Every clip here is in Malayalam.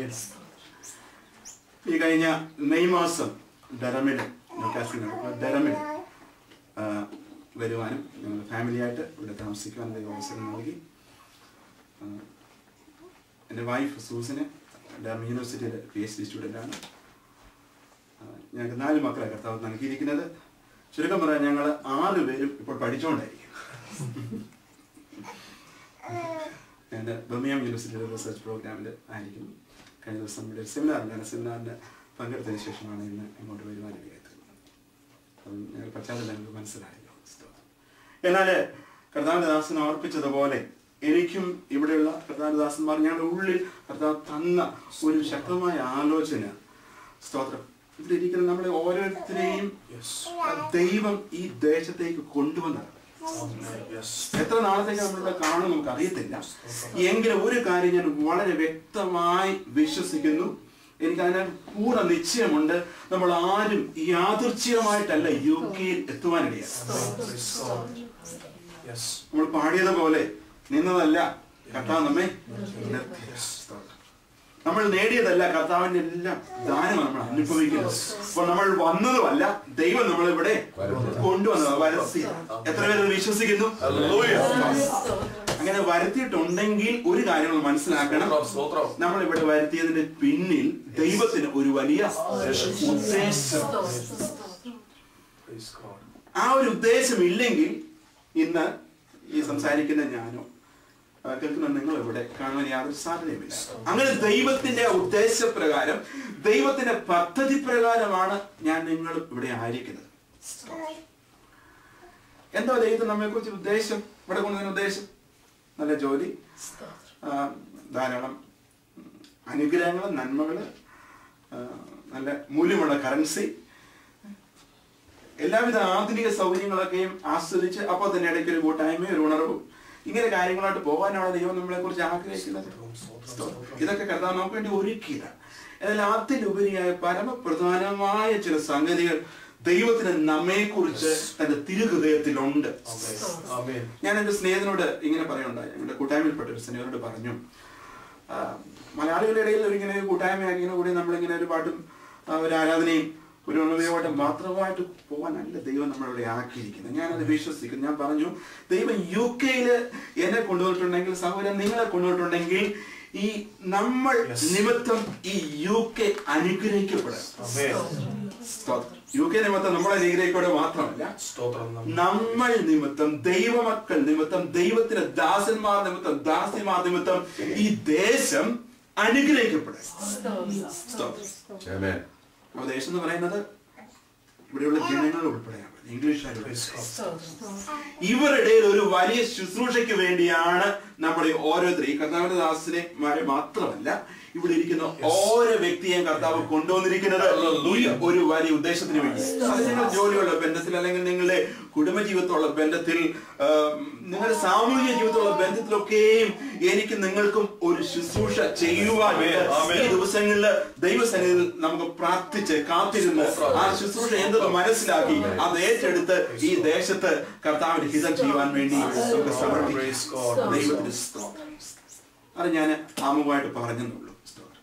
ഈ കഴിഞ്ഞ മെയ് മാസം ഡെറമിൽ ന്യൂക്കാസിൽ ഡെറമിൽ ആ, വരുവാനും ഞങ്ങൾ ഫാമിലിയായിട്ട് ഇവിടെ താമസിക്കുവാൻ ദൈവം അവസരം നൽകി ആ, എൻ്റെ വൈഫ് സൂസന് ഡെറം യൂണിവേഴ്സിറ്റിയിലെ പി എച്ച് ഡി സ്റ്റുഡൻ്റാണ് ഞങ്ങൾക്ക് നാല് മക്കളെ കർത്താവ് നൽകിയിരിക്കുന്നത് ചുരുക്കം പറയാൻ ഞങ്ങൾ ആറ് പേരും ഇപ്പോൾ പഠിച്ചുകൊണ്ടായിരിക്കും ഞാൻ ബർമിയാം യൂണിവേഴ്സിറ്റിയിലെ റിസർച്ച് പ്രോഗ്രാമിൽ ആയിരിക്കുന്നു കഴിഞ്ഞ ദിവസം ഇവിടെ ഒരു സെമിനാറിലാണ് സെമിനാറിന് പങ്കെടുത്തതിന് ശേഷമാണ് ഇന്ന് ഇങ്ങോട്ട് വരുവാനിടയായത് അപ്പം ഞങ്ങൾ പശ്ചാത്തലം ഞങ്ങൾക്ക് മനസ്സിലായല്ലോ എന്നാൽ കർത്താവിന്റെ ദാസൻ ഓർപ്പിച്ചതുപോലെ എനിക്കും ഇവിടെയുള്ള കർത്താവിന്റെ ദാസന്മാർ ഞങ്ങളുടെ ഉള്ളിൽ കർത്താവ് തന്ന ഒരു ശക്തമായ ആലോചന സ്തോത്രം ഇവിടെ ഇരിക്കുന്ന നമ്മളെ ഓരോരുത്തരെയും ദൈവം ഈ ദേശത്തേക്ക് കൊണ്ടുവന്നത് എത്ര നാളത്തേക്ക് നമ്മളിവിടെ കാണും നമുക്ക് അറിയത്തില്ല എങ്കിലും ഒരു കാര്യം ഞാൻ വളരെ വ്യക്തമായി വിശ്വസിക്കുന്നു എനിക്ക് അതിന് പൂർണ്ണ നിശ്ചയമുണ്ട് നമ്മൾ ആരും യാദൃച്ഛികമായിട്ടല്ല യു കെയിൽ എത്തുവാനിടയാണ് നമ്മൾ പാടിയതുപോലെ നിന്നതല്ല കർത്താവ് നമ്മെ നിർത്തിയത്. നമ്മൾ നേടിയതല്ല കർത്താവിന്റെ എല്ലാം ദാനം നമ്മൾ അനുഭവിക്കുന്നത് അപ്പോൾ നമ്മൾ വന്നതുമല്ല ദൈവം നമ്മളിവിടെ കൊണ്ടുവന്നത് വരുത്തി എത്ര പേര് ഇത് വിശ്വസിക്കുന്നു അങ്ങനെ വരുത്തിയിട്ടുണ്ടെങ്കിൽ ഒരു കാര്യം നമ്മൾ മനസ്സിലാക്കണം നമ്മൾ ഇവിടെ വരുത്തിയതിന്റെ പിന്നിൽ ദൈവത്തിന് ഒരു വലിയ ഉദ്ദേശം ആ ഒരു ഉദ്ദേശം ഇല്ലെങ്കിൽ ഇന്ന് ഈ സംസാരിക്കുന്ന ഞാനോ ആ, കേൾക്കുന്ന നിങ്ങൾ ഇവിടെ കാണുവാൻ യാതൊരു സാധ്യതയുമില്ല അങ്ങനെ ദൈവത്തിന്റെ ഉദ്ദേശപ്രകാരം ദൈവത്തിന്റെ പദ്ധതി പ്രകാരമാണ് ഞാൻ നിങ്ങളും ഇവിടെ ആയിരിക്കുന്നത് എന്താ ദൈവത്തിന് നമ്മെ കുറിച്ച് ഉദ്ദേശം ഇവിടെ കൊണ്ടുവരുന്ന ഉദ്ദേശം നല്ല ജോലി ആ, ധാരാളം ഉം, അനുഗ്രഹങ്ങൾ നന്മകൾ നല്ല മൂല്യമുള്ള കറൻസി എല്ലാവിധ ആധുനിക സൗകര്യങ്ങളൊക്കെയും ആസ്വദിച്ച് അപ്പോൾ തന്നെ ഇടയ്ക്ക് ഒരു കൂട്ടായ്മയും ഒരു ഉണർവും ഇങ്ങനെ കാര്യങ്ങളായിട്ട് പോകാനാണ് ദൈവം നമ്മളെ കുറിച്ച് ആഗ്രഹിക്കുന്നത് ഇതൊക്കെ കർത്താവ് നമുക്ക് വേണ്ടി ഒരുക്കിയില്ല എന്നാൽ അതിലുപരിയായ പരമപ്രധാനമായ ചില സംഗതികൾ ദൈവത്തിന് നമ്മെ കുറിച്ച് തന്റെ തിരുഹൃദയത്തിലുണ്ട് ഞാൻ എന്റെ സ്നേഹിതനോട് ഇങ്ങനെ പറയുണ്ടായി ഞങ്ങളുടെ കൂട്ടായ്മയിൽപ്പെട്ട ഒരു സ്നേഹിതനോട് പറഞ്ഞു ആ, മലയാളികളുടെ ഇടയിൽ ഒരു ഇങ്ങനെ ഒരു കൂട്ടായ്മ ഇങ്ങനെ കൂടി നമ്മളിങ്ങനെ ഒരു പാട്ടും ആ, ഒരു ആരാധനയും ഒരു ഉണർവയോടെ മാത്രമായിട്ട് പോകാനല്ല ദൈവം നമ്മളിവിടെ ആക്കിയിരിക്കുന്നത് ഞാനത് വിശ്വസിക്കുന്നു ഞാൻ പറഞ്ഞു ദൈവം യു കെയിൽ എന്നെ കൊണ്ടുപോയിട്ടുണ്ടെങ്കിൽ സഹോദരൻ നിങ്ങളെ കൊണ്ടുപോയിട്ടുണ്ടെങ്കിൽ ഈ നമ്മൾ നിമിത്തം ഈ യു കെ അനുഗ്രഹിക്കപ്പെടാം യു കെ നിമിത്തം നമ്മളെ അനുഗ്രഹിക്കപ്പെടുക മാത്രമല്ല നമ്മൾ നിമിത്തം ദൈവമക്കൾ നിമിത്തം ദൈവത്തിന്റെ ദാസന്മാർ നിമിത്തം ദാസിമാർ നിമിത്തം ഈ ദേശം അനുഗ്രഹിക്കപ്പെടും Amen. അപ്പൊ ദേശം എന്ന് പറയുന്നത് ഇവിടെയുള്ള ജനങ്ങൾ ഉൾപ്പെടെയാണ് ഇംഗ്ലീഷുകാർ ഇവരുടെ ഒരു വലിയ ശുശ്രൂഷയ്ക്ക് വേണ്ടിയാണ് നമ്മുടെ ഓരോരുത്തരും ഈ കർത്താവിന്റെ ദാസിനെ മാരെ മാത്രമല്ല ഇവിടെ ഇരിക്കുന്ന ഓരോ വ്യക്തിയെയും കർത്താവ് കൊണ്ടുവന്നിരിക്കുന്നത് ഈ ഒരു വലിയ ഉദ്ദേശത്തിന് വേണ്ടി അത് നിങ്ങളുടെ ജോലിയുള്ള ബന്ധത്തിൽ അല്ലെങ്കിൽ നിങ്ങളുടെ കുടുംബജീവിതത്തിലുള്ള ബന്ധത്തിൽ ആ, നിങ്ങളുടെ സാമൂഹിക ജീവിതത്തിലുള്ള ബന്ധത്തിലൊക്കെയും എനിക്ക് നിങ്ങൾക്കും ഒരു ശുശ്രൂഷ ചെയ്യുവാൻ ഈ ദിവസങ്ങളിൽ ദൈവസന്നിധിയിൽ നമുക്ക് പ്രാർത്ഥിച്ച് കാത്തിരുന്ന് ആ ശുശ്രൂഷ എന്തെന്ന് മനസ്സിലാക്കി അത് ഏറ്റെടുത്ത് ഈ ദേശത്ത് കർത്താവിന്റെ ഹിതം ചെയ്യുവാൻ വേണ്ടി നമുക്ക് സമർപ്പിക്കാം ദൈവത്തിന് സ്തോത്രം അത് ഞാൻ ആമുഖമായിട്ട് പറഞ്ഞെന്നുള്ളൂ സ്തോത്രം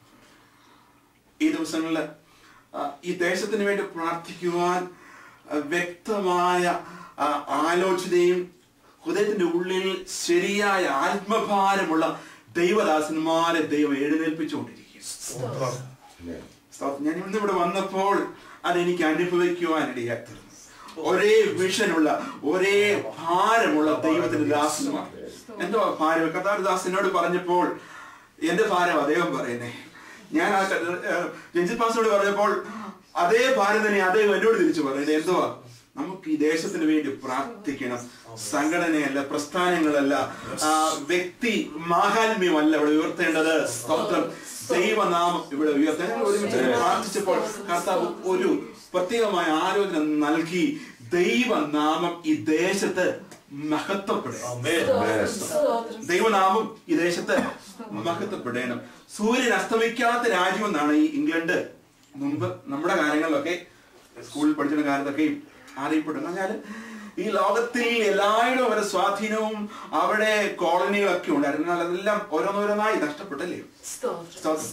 ഈ ദിവസങ്ങളിൽ ആ, ഈ ദേശത്തിന് വേണ്ടി പ്രാർത്ഥിക്കുവാൻ ആ, വ്യക്തമായ ആ, ആലോചനയും ഹൃദയത്തിന്റെ ഉള്ളിൽ ശരിയായ ആത്മഭാരമുള്ള ദൈവദാസന്മാരെ ദൈവം എഴുന്നേൽപ്പിച്ചുകൊണ്ടിരിക്കും Amen. സ്തോത്രം. ഞാൻ ഇന്ന് ഇവിടെ വന്നപ്പോൾ അതെനിക്ക് അനുഭവിക്കുവാൻ ഇടയാത്തത് ഒരേ വിഷനുള്ള ഒരേ ഭാരമുള്ള ദൈവത്തിന്റെ ദാസന്മാർ എന്തോ ഭാരം കഥാർ ദാസനോട് പറഞ്ഞപ്പോൾ എന്റെ ഭാരം അദ്ദേഹം പറയുന്നേ ഞാൻ ആ രഞ്ജിത് പാസിനോട് പറഞ്ഞപ്പോൾ അതേ ഭാരം തന്നെ അദ്ദേഹം എന്നോട് തിരിച്ചു പറയുന്നത് എന്തുവാ നമുക്ക് ഈ ദേശത്തിന് വേണ്ടി പ്രാർത്ഥിക്കണം സംഘടനയല്ല പ്രസ്ഥാനങ്ങളല്ല ആ, വ്യക്തി മാഹാത്മ്യമല്ല ഇവിടെ ഉയർത്തേണ്ടത് സ്തോത്രം ദൈവനാമം ഇവിടെ ഉയർത്താൻ ഞങ്ങൾ ഒരുമിച്ച് പ്രാർത്ഥിച്ചപ്പോൾ കർത്താവ് ഒരു പ്രത്യേകമായ ആലോചന നൽകി ദൈവനാമം ഈ ദേശത്ത് മഹത്വപ്പെടുക ദൈവനാമം ഈ ദേശത്ത് മഹത്വപ്പെടണം സൂര്യൻ അസ്തമിക്കാത്ത രാജ്യം എന്നാണ് ഈ ഇംഗ്ലണ്ട് മുമ്പ് നമ്മുടെ കാര്യങ്ങളിലൊക്കെ സ്കൂളിൽ പഠിച്ചിരുന്ന കാലത്തൊക്കെയും അറിയപ്പെടുന്നു എന്നാൽ ഈ ലോകത്തിൽ എല്ലായിടും അവരുടെ സ്വാധീനവും അവിടെ കോളനികളൊക്കെ ഉണ്ടായിരുന്നു എന്നാൽ അതെല്ലാം ഓരോന്നോരോന്നായി നഷ്ടപ്പെട്ടല്ലേ സ്തോത്രം.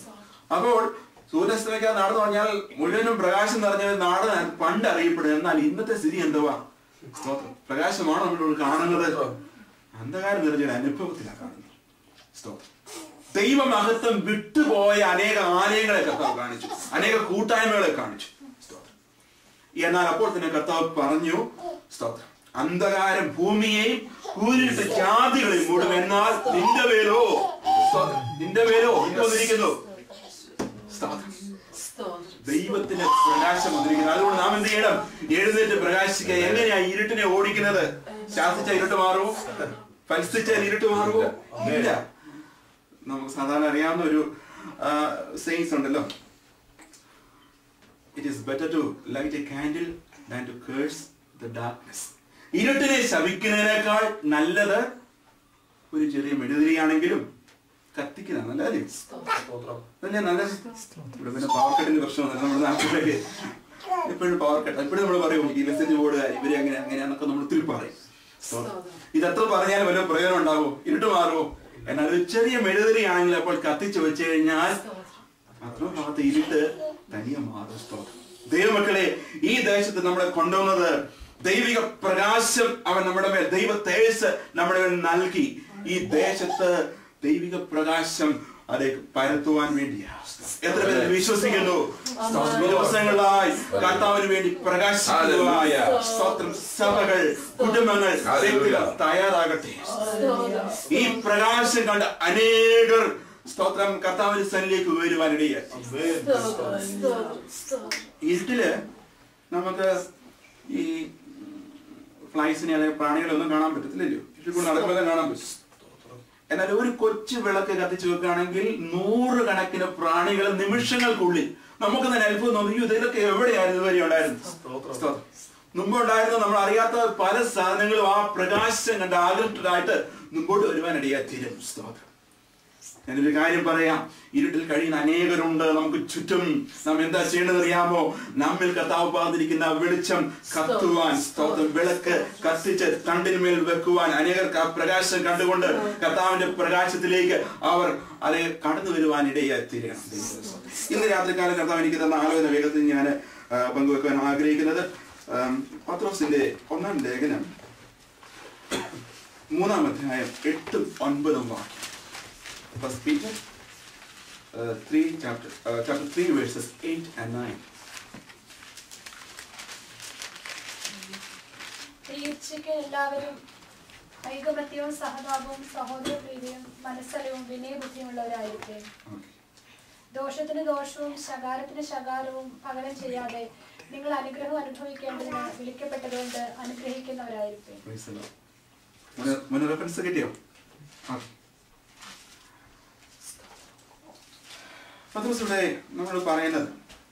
അപ്പോൾ സൂര്യാസ്തമിക്കാൻ നാട് എന്ന് പറഞ്ഞാൽ മുഴുവനും പ്രകാശം നിറഞ്ഞ ഒരു നാട് പണ്ട് അറിയപ്പെടുന്നത് എന്നാൽ ഇന്നത്തെ സ്ഥിതി എന്തുവാ സ്തോത്രം പ്രകാശമാണ് നമ്മൾ കാണുന്നത് അന്ധകാരം നിറഞ്ഞൊരു അനുഭവത്തിലാണ് കാണുന്നത് സ്തോത്രം ദൈവമഹത്വം വിട്ടുപോയ അനേക ആലയങ്ങളെ കർത്താവ് കാണിച്ചു അനേക കൂട്ടായ്മകളെ കാണിച്ചു സ്തോത്രം എന്നാൽ അപ്പോൾ തന്നെ കർത്താവ് പറഞ്ഞു സ്തോത്രം അന്ധകാരം ഭൂമിയെയും കൂരിട്ട് ജാതികളെയും മൂടും എന്നാൽ നിന്റെ പേരോ സ്തോത്രം നിന്റെ പേരോ എന്ത് വന്നിരിക്കുന്നു സ്തോത്രം ദൈവത്തിന്റെ പ്രകാശം വന്നിരിക്കുന്നത് അതുകൊണ്ട് നാം എന്ത് ചെയ്യണം എഴുന്നേറ്റ് പ്രകാശിക്കുക എങ്ങനെയാ ഇരുട്ടിനെ ഓടിക്കുന്നത് ശാസിച്ച ഇരുട്ട് മാറുമോ ഫലിച്ച ഇരുട്ട് മാറുമോ ഇല്ല നമുക്ക് സാധാരണ അറിയാവുന്ന ഒരു സെയിൻസ് ഉണ്ടല്ലോ it is better to light a candle than to curse the darkness ഇരുട്ടിനെ ശവിക്കുന്നതിനേക്കാൾ നല്ലത് ഒരു ചെറിയ മെഴുതിരിയാണെങ്കിലും കത്തിക്കുന്നതാണ് നല്ലതല്ലേ അതല്ലേ നല്ലത് ഇവിടെ പിന്നെ പവർ കട്ടിന്റെ പ്രശ്നമൊന്നുമില്ല നമ്മുടെ നാട്ടിലൊക്കെ എപ്പോഴും പവർ കട്ട് എപ്പോഴും നമ്മൾ പറയും ഈ മെസ്സേജ് ബോർഡുകാർ ഇവര് അങ്ങനെ അങ്ങനെയാന്നൊക്കെ നമ്മൾ ഒത്തിരി പറയും ഇത് എത്ര പറഞ്ഞാലും വല്ല പ്രയോജനം ഉണ്ടാവോ ഇരുട്ട് മാറുമോ എന്നാൽ ഒരു ചെറിയ മെഴുതിരിയാണെങ്കിൽ അപ്പോൾ കത്തിച്ചു വെച്ച് കഴിഞ്ഞാൽ ആത്മഭാഗത്ത് ഇരുട്ട് തനിയെ മാറും സ്തോത്രം ദൈവമക്കളെ ഈ ദേശത്ത് നമ്മളെ കൊണ്ടുവന്നത് ദൈവിക പ്രകാശം അവൻ നമ്മുടെ മേൽ ദൈവ തേജസ് നമ്മുടെ മേൽ നൽകി ഈ ദേശത്ത് ദൈവിക പ്രകാശം അത് പരത്തുവാൻ വേണ്ടിയാ എത്ര പേര് വിശ്വസിക്കുന്നു ദിവസങ്ങളായി കർത്താവിന് വേണ്ടി പ്രകാശിക്കുന്നതായ സ്തോത്രം സഭകൾ കുടുംബങ്ങൾ വ്യക്തികൾ തയ്യാറാകട്ടെ ഈ പ്രകാശം കണ്ട് അനേകർ സ്തോത്രം കർത്താവിന്റെ സന്നിലേക്ക് വരുവാനിടയായി ഇരുട്ടില് നമുക്ക് ഈ ഫ്ലൈസിനെ അല്ലെങ്കിൽ പ്രാണികളെ ഒന്നും കാണാൻ പറ്റത്തില്ലല്ലോ ഇരുട്ടിൽ നടക്കുന്നത് കാണാൻ പറ്റും എന്നാൽ ഒരു കൊച്ചു വിളക്ക് കത്തിച്ചു വെക്കുകയാണെങ്കിൽ നൂറുകണക്കിന് പ്രാണികൾ നിമിഷങ്ങൾക്കുള്ളിൽ നമുക്ക് തന്നെ അത്ഭുതം തോന്നി "അയ്യോ, ഇതൊക്കെ എവിടെയായിരുന്നു ഇതുവരെ ഉണ്ടായിരുന്നു സ്തോത്രം. മുമ്പ് ഉണ്ടായിരുന്ന നമ്മൾ അറിയാത്ത പല സാധനങ്ങളും ആ പ്രകാശം കണ്ട് ആകൃഷ്ടരായിട്ട് മുമ്പോട്ട് വരുവാനിടയായി തീരും സ്തോത്രം ഞാനൊരു കാര്യം പറയാം ഇരുട്ടിൽ കഴിയുന്ന അനേകരുണ്ട് നമുക്ക് ചുറ്റും നാം എന്താ ചെയ്യേണ്ടത് അറിയാമോ നമ്മിൽ കത്താവ് പാതിരിക്കുന്ന വെളിച്ചം കത്തുവാൻ സ്തോത്രം വിളക്ക് കത്തിച്ച് തണ്ടിന്മേൽ വെക്കുവാൻ അനേകർക്ക് ആ പ്രകാശം കണ്ടുകൊണ്ട് കർത്താവിന്റെ പ്രകാശത്തിലേക്ക് അവർ അത് കടന്നു വരുവാൻ ഇടയായി തീരണം ഇന്ന് രാത്രികാലം കർത്താവ് എനിക്ക് തന്ന ആലോചന വേഗത്തിൽ ഞാൻ പങ്കുവെക്കുവാൻ ആഗ്രഹിക്കുന്നത് ആം, പത്രോസിന്റെ ഒന്നാം ലേഖനം മൂന്നാം അധ്യായം എട്ടും ഒൻപതും വാക്യം First Peter uh, 3 chapter uh, chapter 3 verses 8 and 9. തീർച്ചയ്ക്ക് എല്ലാവരും ഐകമത്യവും സഹതാപവും സഹോദര പ്രീതിയും മനസ്സലവും വിനയബുദ്ധിയുള്ളവരായിരിക്കും Okay. ദോഷത്തിന് ദോഷവും ശകാരത്തിന് ശകാരവും പകരം ചെയ്യാതെ നിങ്ങൾ അനുഗ്രഹം അനുഭവിക്കേണ്ടതിന് വിളിക്കപ്പെട്ടതുകൊണ്ട് അനുഗ്രഹിക്കുന്നവരായിരിക്കും Praise the Lord. മോനെ മോനെ റെഫറൻസ് കിട്ടിയോ ആ. പത്രോസ് ഇവിടെ നമ്മൾ പറയുന്നത്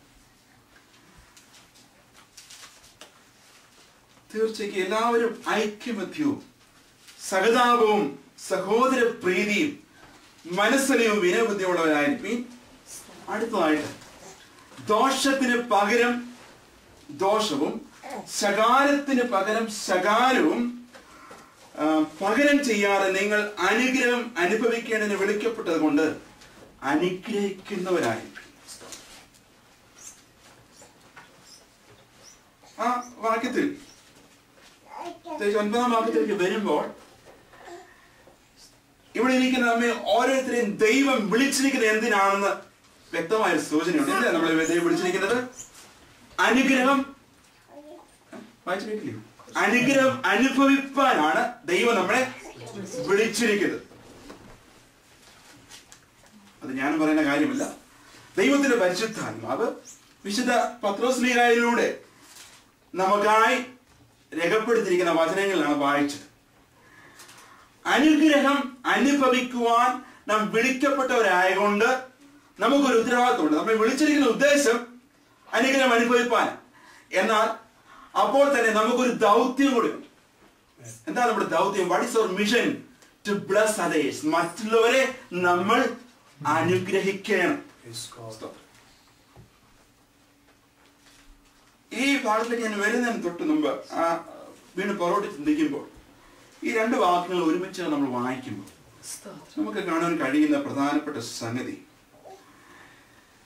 തീർച്ചയായും എല്ലാവരും ഐക്യമത്യവും സഹതാപവും സഹോദര പ്രീതിയും മനസ്സലയും വിനയബുദ്ധിയുള്ളവരായിരിക്കും അടുത്തതായിട്ട് ദോഷത്തിന് പകരം ദോഷവും ശകാരത്തിന് പകരം ശകാരവും ആ, പകരം ചെയ്യാതെ നിങ്ങൾ അനുഗ്രഹം അനുഭവിക്കേണ്ടതിന് വിളിക്കപ്പെട്ടത് കൊണ്ട് അനുഗ്രഹിക്കുന്നവരായിരിക്കും ആ വാക്യത്തിൽ പ്രത്യേകിച്ച് ഒൻപതാം വാക്യത്തിലേക്ക് വരുമ്പോൾ ഇവിടെ ഇരിക്കുന്ന നമ്മെ ഓരോരുത്തരെയും ദൈവം വിളിച്ചിരിക്കുന്നത് എന്തിനാണെന്ന് വ്യക്തമായ ഒരു സൂചനയുണ്ട് എന്താ നമ്മളെ ദൈവം വിളിച്ചിരിക്കുന്നത് അനുഗ്രഹം വായിച്ചു കേട്ടില്ലേ അനുഗ്രഹം അനുഭവിപ്പാനാണ് ദൈവം നമ്മളെ വിളിച്ചിരിക്കുന്നത് അത് ഞാൻ പറയുന്ന കാര്യമല്ല ദൈവത്തിന്റെ പരിശുദ്ധാത്മാവ് വിശുദ്ധ പത്രോസ്ലീഹായിലൂടെ നമുക്കായി രേഖപ്പെടുത്തിയിരിക്കുന്ന വചനങ്ങളിലാണ് വായിച്ചത് അനുഗ്രഹം അനുഭവിക്കുവാൻ നാം വിളിക്കപ്പെട്ടവരായതുകൊണ്ട് നമുക്കൊരു ഉത്തരവാദിത്വമുണ്ട് നമ്മെ വിളിച്ചിരിക്കുന്ന ഉദ്ദേശം അനുഗ്രഹം അനുഭവിപ്പാൻ എന്നാൽ അപ്പോൾ തന്നെ നമുക്കൊരു ദൗത്യം കൂടി ഉണ്ട് എന്താ നമ്മുടെ ദൗത്യം what is our mission to bless others മറ്റുള്ളവരെ നമ്മൾ അനുഗ്രഹിക്കണം സ്തോത്രം. ഈ ഭാഗത്തിലേക്ക് ഞാൻ വരുന്നതിന് തൊട്ട് മുമ്പ് ആ വീണ്ടും പുറകോട്ട് ചിന്തിക്കുമ്പോൾ ഈ രണ്ട് വാക്കുകൾ ഒരുമിച്ച് നമ്മൾ വായിക്കുമ്പോൾ നമുക്ക് കാണാൻ കഴിയുന്ന പ്രധാനപ്പെട്ട സംഗതി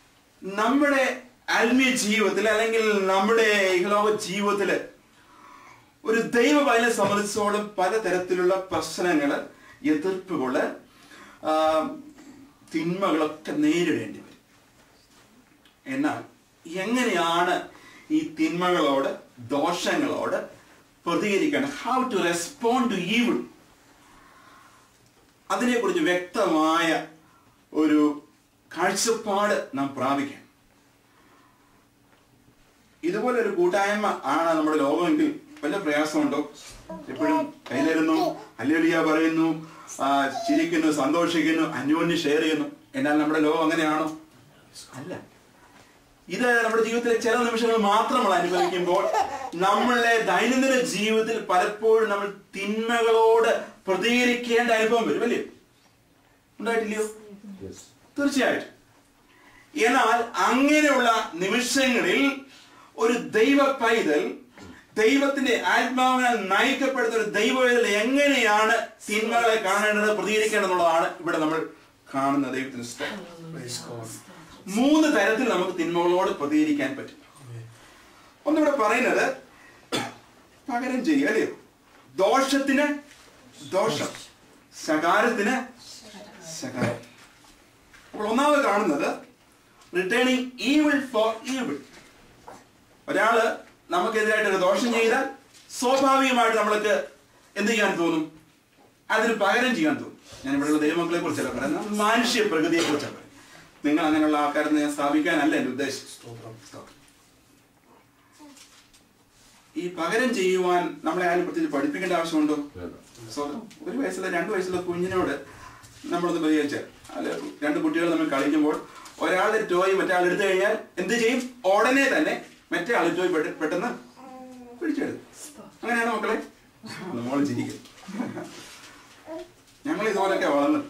നമ്മുടെ ആത്മീയ ജീവിതത്തിൽ അല്ലെങ്കിൽ നമ്മുടെ ഇഹലോക ജീവിതത്തില് ഒരു ദൈവ പൈനെ സംബന്ധിച്ചോളം പലതരത്തിലുള്ള പ്രശ്നങ്ങള് എതിർപ്പുകള് ആ, തിന്മകളൊക്കെ നേരിടേണ്ടി വരും എന്നാൽ എങ്ങനെയാണ് ഈ തിന്മകളോട് ദോഷങ്ങളോട് പ്രതികരിക്കേണ്ടത് how to respond to evil അതിനെക്കുറിച്ച് വ്യക്തമായ ഒരു കാഴ്ചപ്പാട് നാം പ്രാപിക്കണം ഇതുപോലെ ഒരു കൂട്ടായ്മ ആണ് നമ്മുടെ ലോകമെങ്കിൽ വല്ല പ്രയാസമുണ്ടോ എപ്പോഴും കയ്യിലിരുന്നു അല്ലേലിയ പറയുന്നു ആ, ചിരിക്കുന്നു സന്തോഷിക്കുന്നു അന്യോന്യം ഷെയർ ചെയ്യുന്നു എന്നാൽ നമ്മുടെ ലോകം അങ്ങനെയാണോ അല്ല ഇത് നമ്മുടെ ജീവിതത്തിലെ ചില നിമിഷങ്ങൾ മാത്രം നമ്മൾ അനുഭവിക്കുമ്പോൾ നമ്മളുടെ ദൈനംദിന ജീവിതത്തിൽ പലപ്പോഴും നമ്മൾ തിന്മകളോട് പ്രതികരിക്കേണ്ട അനുഭവം വരും അല്ലേ ഉണ്ടായിട്ടില്ലയോ തീർച്ചയായിട്ടും എന്നാൽ അങ്ങനെയുള്ള നിമിഷങ്ങളിൽ ഒരു ദൈവ പൈതൽ ദൈവത്തിന്റെ ആത്മാവിനാൽ നയിക്കപ്പെടുന്ന ഒരു ദൈവ പൈതൽ എങ്ങനെയാണ് തിന്മകളെ കാണേണ്ടത് പ്രതികരിക്കേണ്ടതെന്നുള്ളതാണ് ഇവിടെ നമ്മൾ കാണുന്ന ദൈവത്തിന് സ്തോത്രം. Praise God. മൂന്ന് തരത്തിൽ നമുക്ക് തിന്മകളോട് പ്രതികരിക്കാൻ പറ്റും Amen. ഒന്നിവിടെ പറയുന്നത് പകരം ചെയ്യുക അല്ലയോ ദോഷത്തിന് ദോഷം ശകാരത്തിന് ശകാരം അപ്പോൾ ഒന്നാമത് കാണുന്നത് റിട്ടേണിങ് ഈവിൾ ഫോർ ഈവിൾ ഒരാള് നമുക്കെതിരായിട്ട് ഒരു ദോഷം ചെയ്താൽ സ്വാഭാവികമായിട്ട് നമ്മൾക്ക് എന്ത് ചെയ്യാൻ തോന്നും അതിന് പകരം ചെയ്യാൻ തോന്നും ഞാൻ ഇവിടെയുള്ള ദൈവമക്കളെ കുറിച്ചല്ല പറയുന്നത് മാനുഷ്യ പ്രകൃതിയെ കുറിച്ചാണ് പറയുന്നത് നിങ്ങൾ അങ്ങനെയുള്ള ആൾക്കാരെ ഞാൻ സ്ഥാപിക്കാനല്ല എൻ്റെ ഉദ്ദേശം സ്തോത്രം. ഈ പകരം ചെയ്യുവാൻ നമ്മളെ ആരും പ്രത്യേകിച്ച് പഠിപ്പിക്കേണ്ട ആവശ്യമുണ്ടോ സോ ഒരു വയസ്സുള്ള രണ്ട് വയസ്സുള്ള കുഞ്ഞിനോട് നമ്മളൊന്ന് പ്രതികരിച്ചാൽ അല്ല രണ്ട് കുട്ടികൾ തമ്മിൽ കളിക്കുമ്പോൾ ഒരാളുടെ ടോയ് മറ്റേ എടുത്തു കഴിഞ്ഞാൽ എന്ത് ചെയ്യും ഉടനെ തന്നെ മറ്റേ ആൾ ടോയ് പെട്ടെ- പെട്ടെന്ന് പിടിച്ചെടുക്കും അങ്ങനെയാണോ മക്കളെ മോള് ചിരിക്കും ഞങ്ങൾ ഇതുപോലൊക്കെ വളർന്നത്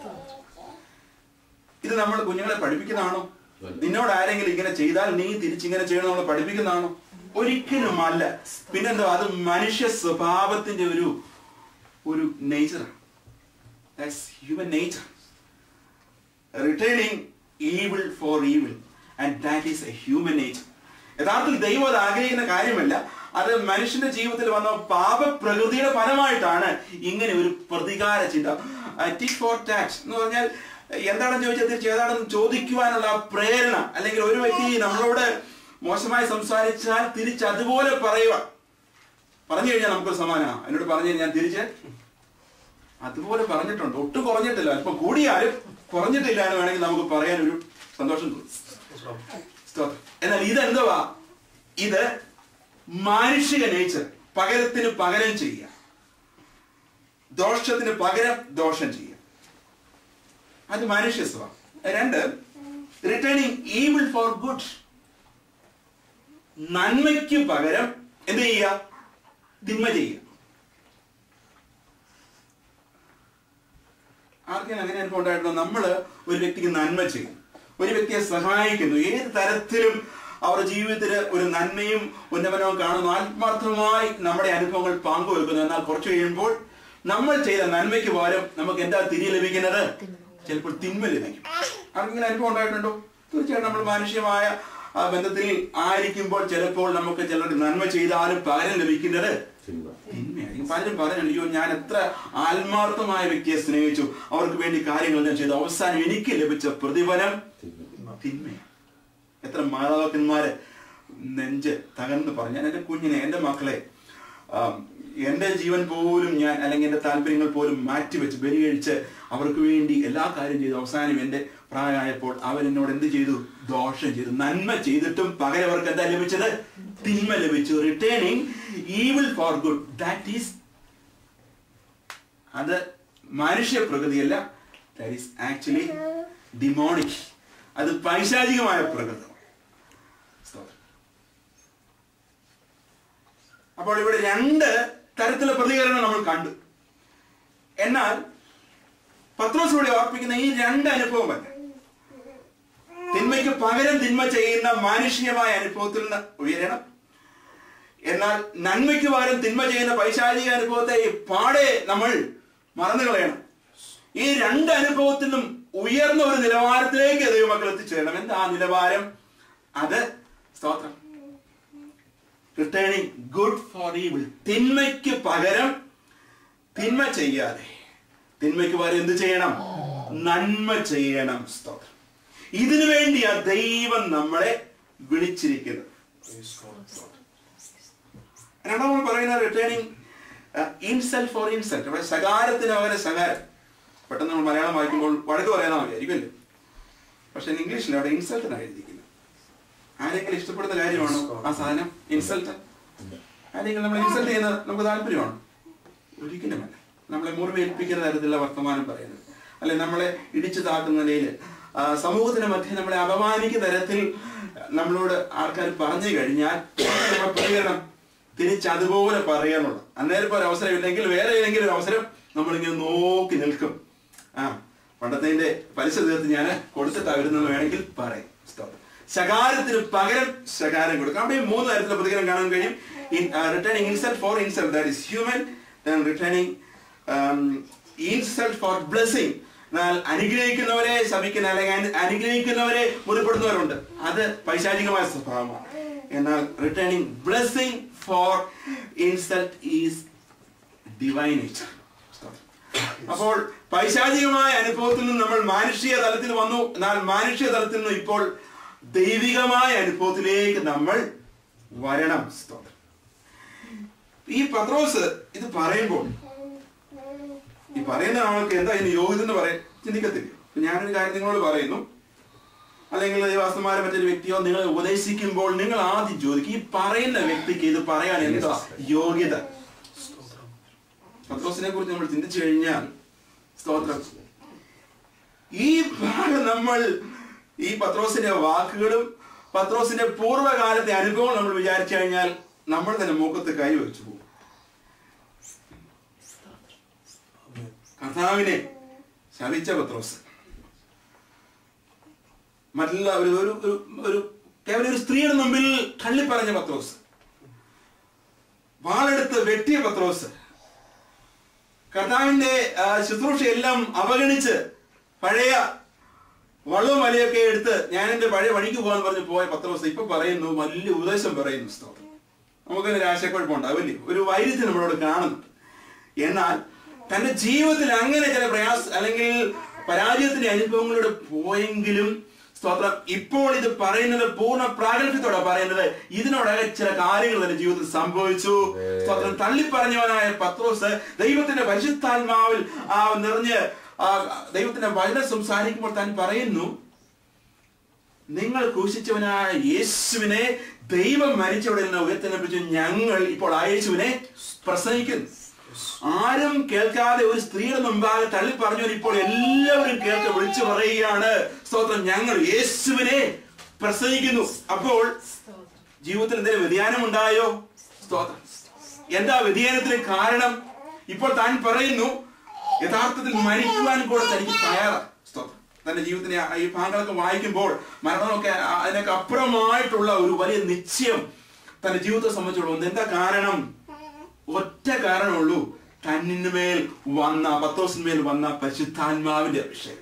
ഇത് നമ്മൾ കുഞ്ഞുങ്ങളെ പഠിപ്പിക്കുന്നതാണോ നിന്നോട് ആരെങ്കിലും ഇങ്ങനെ ചെയ്താൽ നീ തിരിച്ചിങ്ങനെ ചെയ്യണം നമ്മൾ പഠിപ്പിക്കുന്നതാണോ ഒരിക്കലും അല്ല പിന്നെന്തോ അത് മനുഷ്യ സ്വഭാവത്തിന്റെ ഒരു ഒരു നേച്ചറാണ് human nature returning evil for evil and that is a human nature യഥാർത്ഥത്തിൽ ദൈവം അത് ആഗ്രഹിക്കുന്ന കാര്യമല്ല അത് മനുഷ്യന്റെ ജീവിതത്തിൽ വന്ന പാപപ്രകൃതിയുടെ ഫലമായിട്ടാണ് ഇങ്ങനെ ഒരു പ്രതികാര ചിന്ത ടിറ്റ് ഫോർ ടാക്സ് എന്ന് പറഞ്ഞാൽ എന്താണെന്ന് ചോദിച്ചാൽ തിരിച്ച് ഏതാണെന്ന് ചോദിക്കുവാനുള്ള ആ പ്രേരണ അല്ലെങ്കിൽ ഒരു വ്യക്തി നമ്മളോട് മോശമായി സംസാരിച്ചാൽ തിരിച്ച് അതുപോലെ പറയുക പറഞ്ഞു കഴിഞ്ഞാൽ നമുക്കൊരു സമാനമാണ് എന്നോട് പറഞ്ഞു കഴിഞ്ഞാൽ തിരിച്ച് അതുപോലെ പറഞ്ഞിട്ടുണ്ട് ഒട്ടും കുറഞ്ഞിട്ടില്ല അല്പം കൂടിയാലും കുറഞ്ഞിട്ടില്ല എന്ന് വേണമെങ്കിൽ നമുക്ക് പറയാൻ ഒരു സന്തോഷം തോന്നും സ്തോത്രം. സ്തോത്രം. എന്നാൽ ഇതെന്തുവാ ഇത് മാനുഷിക നേച്ചർ പകരത്തിന് പകരം ചെയ്യുക ദോഷത്തിന് പകരം ദോഷം ചെയ്യുക അത് മനുഷ്യ സ്വഭാവം രണ്ട് റിട്ടേണിങ് ഈവിൾ ഫോർ ഗുഡ് നന്മയ്ക്ക് പകരം എന്ത് ചെയ്യുക തിന്മ ചെയ്യുക ആർക്കും അങ്ങനെ അനുഭവം ഉണ്ടായിട്ടുണ്ടോ നമ്മള് ഒരു വ്യക്തിക്ക് നന്മ ചെയ്യും ഒരു വ്യക്തിയെ സഹായിക്കുന്നു ഏത് തരത്തിലും അവരുടെ ജീവിതത്തിൽ ഒരു നന്മയും ഉന്നമനവും കാണുന്നു ആത്മാർത്ഥമായി നമ്മുടെ അനുഭവങ്ങൾ പങ്കുവെക്കുന്നു എന്നാൽ കുറച്ച് കഴിയുമ്പോൾ നമ്മൾ ചെയ്ത നന്മയ്ക്ക് പകരം നമുക്ക് എന്താ തിരികെ ലഭിക്കുന്നത് ചിലപ്പോൾ തിന്മ ലഭിക്കും ആർക്കെങ്കിലും അനുഭവം ഉണ്ടായിട്ടുണ്ടോ തീർച്ചയായിട്ടും നമ്മൾ മാനുഷ്യമായ ആ ബന്ധത്തിൽ ആയിരിക്കുമ്പോൾ ചിലപ്പോൾ നമുക്ക് ചിലർക്ക് നന്മ ചെയ്താലും പകരം ലഭിക്കുന്നത് തിന്മയായിരിക്കും പലരും പറഞ്ഞു അയ്യോ ഞാൻ എത്ര ആത്മാർത്ഥമായ വ്യക്തിയെ സ്നേഹിച്ചു അവർക്ക് വേണ്ടി കാര്യങ്ങൾ ഞാൻ ചെയ്തു അവസാനം എനിക്ക് ലഭിച്ച പ്രതിഫലം തിന്മയാണ് എത്ര മാതാപിതാക്കന്മാര് നെഞ്ച് തകർന്ന് പറഞ്ഞു ഞാൻ എൻ്റെ കുഞ്ഞിനെ എൻ്റെ മക്കളെ ആം, എൻ്റെ ജീവൻ പോലും ഞാൻ അല്ലെങ്കിൽ എൻ്റെ താല്പര്യങ്ങൾ പോലും മാറ്റിവെച്ച് ബലികഴിച്ച് അവർക്ക് വേണ്ടി എല്ലാ കാര്യം ചെയ്തു അവസാനം എൻ്റെ പ്രായമായപ്പോൾ അവരെന്നോട് എന്ത് ചെയ്തു ദോഷം ചെയ്തു നന്മ ചെയ്തിട്ടും പകരം അവർക്ക് എന്താ ലഭിച്ചത് തിന്മ ലഭിച്ചു returning evil for good that is അത് മനുഷ്യ പ്രകൃതിയല്ല ദാറ്റ് ഈസ് ആക്ച്വലി ഡിമോണിക് അത് പൈശാചികമായ പ്രകൃതം സ്തോത്രം. അപ്പോൾ ഇവിടെ രണ്ട് തരത്തിലുള്ള പ്രതികരണം നമ്മൾ കണ്ടു എന്നാൽ പത്രോസിലൂടെ ഓർപ്പിക്കുന്ന ഈ രണ്ട് അനുഭവമല്ല തിന്മയ്ക്ക് പകരം തിന്മ ചെയ്യുന്ന മാനുഷികമായ അനുഭവത്തിൽ നിന്ന് ഉയരണം എന്നാൽ നന്മയ്ക്ക് പകരം തിന്മ ചെയ്യുന്ന പൈശാചിക അനുഭവത്തെ പാടെ നമ്മൾ മറന്നു കളയണം ഈ രണ്ട് അനുഭവത്തിനും ഉയർന്ന ഒരു നിലവാരത്തിലേക്ക് ദൈവമക്കൾ എത്തിച്ചേരണം എന്താ ആ നിലവാരം അത് സ്തോത്രം റിട്ടേണിംഗ് ഗുഡ് ഫോർ ഈവിൾ തിന്മയ്ക്ക് പകരം തിന്മ ചെയ്യാതെ തിന്മയ്ക്ക് പകരം എന്ത് ചെയ്യണം നന്മ ചെയ്യണം സ്തോത്രം ഇതിനു വേണ്ടിയാ ദൈവം നമ്മളെ വിളിച്ചിരിക്കുന്നത് രണ്ടാമത് പറയുന്ന റിട്ടേണിംഗ് ഇൻസെൽഫ് ഫോർ ഇൻസെൽഫ് അവിടെ സകാരത്തിന് പകരം സകാരം പെട്ടെന്ന് നമ്മൾ മലയാളം വായിക്കുമ്പോൾ വഴക്ക് പറയാനാ വിചാരിക്കുമല്ലോ പക്ഷെ ഇംഗ്ലീഷിൽ അവിടെ ഇൻസൾട്ടാണ് എഴുതിയിരിക്കുന്നത് ആരെങ്കിലും ഇഷ്ടപ്പെടുന്ന കാര്യമാണോ ആ സാധനം ഇൻസൾട്ട് ആരെങ്കിലും നമ്മൾ ഇൻസൾട്ട് ചെയ്യുന്നത് നമുക്ക് താല്പര്യമാണോ ഒരിക്കലുമല്ല നമ്മളെ മുറിവേൽപ്പിക്കുന്ന തരത്തിലുള്ള വർത്തമാനം പറയുന്നത് അല്ലെ നമ്മളെ ഇടിച്ചു താക്കുന്ന നിലയിൽ ആ, സമൂഹത്തിന് മധ്യ നമ്മളെ അപമാനിക്കുന്ന തരത്തിൽ നമ്മളോട് ആൾക്കാർ പറഞ്ഞു കഴിഞ്ഞാൽ നമ്മുടെ പ്രതികരണം തിരിച്ച് അതുപോലെ പറയാനുള്ള അന്നേരം ഇപ്പോൾ ഒരു അവസരം ഇല്ലെങ്കിൽ വേറെ ഏതെങ്കിലും ഒരു അവസരം നമ്മളിങ്ങനെ നോക്കി നിൽക്കും ആ പണ്ടത്തെ പലിശ തീർത്ത് ഞാൻ കൊടുത്തിട്ടാ വരുന്നെന്ന് വേണമെങ്കിൽ പറയും Stop. ശകാരത്തിന് പകരം ശകാരം കൊടുക്കും അവിടെ ഈ മൂന്ന് തരത്തിലുള്ള പ്രതികരണം കാണാൻ കഴിയും returning insult for insult that is human then returning insult for blessing എന്നാൽ അനുഗ്രഹിക്കുന്നവരെ ശപിക്കുന്ന അല്ലെങ്കിൽ അനു- അനുഗ്രഹിക്കുന്നവരെ മുറിപ്പെടുന്നവരുണ്ട് അത് പൈശാചികമായ സ്വഭാവമാണ് എന്നാൽ returning blessing for insult is divine nature അപ്പോൾ പൈശാചികമായ അനുഭവത്തിൽ നിന്ന് നമ്മൾ മാനുഷിക തലത്തിൽ വന്നു എന്നാൽ മാനുഷിക തലത്തിൽ നിന്ന് ഇപ്പോൾ ദൈവികമായ അനുഭവത്തിലേക്ക് നമ്മൾ വരണം സ്തോത്രം ഈ പത്രോസ് ഇത് പറയുമ്പോൾ ഈ പറയുന്ന ആൾക്ക് എന്താ ഇതിന് യോഗ്യത എന്ന് പറയാൻ ചിന്തിക്കത്തില്ല ഇപ്പൊ ഞാനൊരു കാര്യം നിങ്ങളോട് പറയുന്നു അല്ലെങ്കിൽ ദൈവാസ്തമാരെ മറ്റൊരു വ്യക്തിയോ നിങ്ങളെ ഉപദേശിക്കുമ്പോൾ നിങ്ങൾ ആദ്യം ചോദിക്കും ഈ പറയുന്ന വ്യക്തിക്ക് ഇത് പറയാൻ എന്താ യോഗ്യത പത്രോസിനെ കുറിച്ച് നമ്മൾ ചിന്തിച്ചു കഴിഞ്ഞാൽ സ്തോത്രം ഈ ഭാഗം നമ്മൾ ഈ പത്രോസിന്റെ വാക്കുകളും പത്രോസിന്റെ പൂർവ്വകാലത്തെ അനുഭവം നമ്മൾ വിചാരിച്ചു കഴിഞ്ഞാൽ നമ്മൾ തന്നെ മുഖത്ത് കൈവച്ചു പോകും കർത്താവിനെ ശപിച്ച പത്രോസ് മറ്റുള്ള ഒരു ഒരു ഒരു- ഒരു കേവലം ഒരു സ്ത്രീയുടെ മുമ്പിൽ തള്ളിപ്പറഞ്ഞ പത്രോസ് വാളെടുത്ത് വെട്ടിയ പത്രോസ് കർത്താവിന്റെ ആ, ശുശ്രൂഷയെല്ലാം അവഗണിച്ച് പഴയ വള്ളവും വലയൊക്കെ എടുത്ത് ഞാൻ എന്റെ പഴയ വഴിക്ക് പോകാൻ പറഞ്ഞ് പോയ പത്രോസ് ഇപ്പൊ പറയുന്നു വലിയ ഉപദേശം പറയുന്നു സ്തോത്രം നമുക്കൊരു ആശയക്കുഴപ്പമുണ്ടാവില്ലേ ഒരു വൈരുദ്ധ്യം നമ്മളോട് കാണുന്നുണ്ട് എന്നാൽ തന്റെ ജീവിതത്തിൽ അങ്ങനെ ചില പ്രയാസ അല്ലെങ്കിൽ പരാജയത്തിന്റെ അനുഭവങ്ങളിലൂടെ പോയെങ്കിലും സ്തോത്രം ഇപ്പോൾ ഇത് പറയുന്നത് പൂർണ്ണ പ്രാഗൽഭ്യത്തോടെ പറയുന്നത് ഇതിനോടകം ചില കാര്യങ്ങൾ തന്റെ ജീവിതത്തിൽ സംഭവിച്ചു സ്തോത്രം തള്ളിപ്പറഞ്ഞവനായ പത്രോസ് ദൈവത്തിന്റെ പരിശുദ്ധാത്മാവിൽ ആ നിറഞ്ഞ് ആ ദൈവത്തിന്റെ വചനം സംസാരിക്കുമ്പോൾ താൻ പറയുന്നു നിങ്ങൾ ക്രൂശിച്ചവനായ യേശുവിനെ ദൈവം മരിച്ചവിടെ നിന്ന് ഉയർത്തിനപ്പിച്ചു ഞങ്ങൾ ഇപ്പോൾ ആ യേശുവിനെ പ്രസംഗിക്കുന്നു ആരും കേൾക്കാതെ ഒരു സ്ത്രീയുടെ മുമ്പാകെ തള്ളി പറഞ്ഞവർ ഇപ്പോൾ എല്ലാവരും കേൾക്ക വിളിച്ചു പറയുകയാണ് സ്തോത്രം ഞങ്ങൾ യേശുവിനെ പ്രസംഗിക്കുന്നു അപ്പോൾ ജീവിതത്തിൽ എന്തെങ്കിലും വ്യതിയാനം ഉണ്ടായോ സ്തോത്രം എന്താ വ്യതിയാനത്തിന് കാരണം ഇപ്പോൾ താൻ പറയുന്നു യഥാർത്ഥത്തിൽ മരിക്കുവാൻ കൂടെ തനിക്ക് തയ്യാറാണ് സ്തോത്രം തന്റെ ജീവിതത്തിലെ ആ- ഈ ഭാഗങ്ങളൊക്കെ വായിക്കുമ്പോൾ മരണമൊക്കെ ആ- അതിനൊക്കെ അപ്പുറമായിട്ടുള്ള ഒരു വലിയ നിശ്ചയം തന്റെ ജീവിതത്തെ സംബന്ധിച്ചുള്ള എന്താ കാരണം ഒറ്റ കാരണമുള്ളൂ തന്നിന്മേൽ വന്ന പത്തോസിന്മേൽ വന്ന പരിശുദ്ധാത്മാവിന്റെ അഭിഷേകം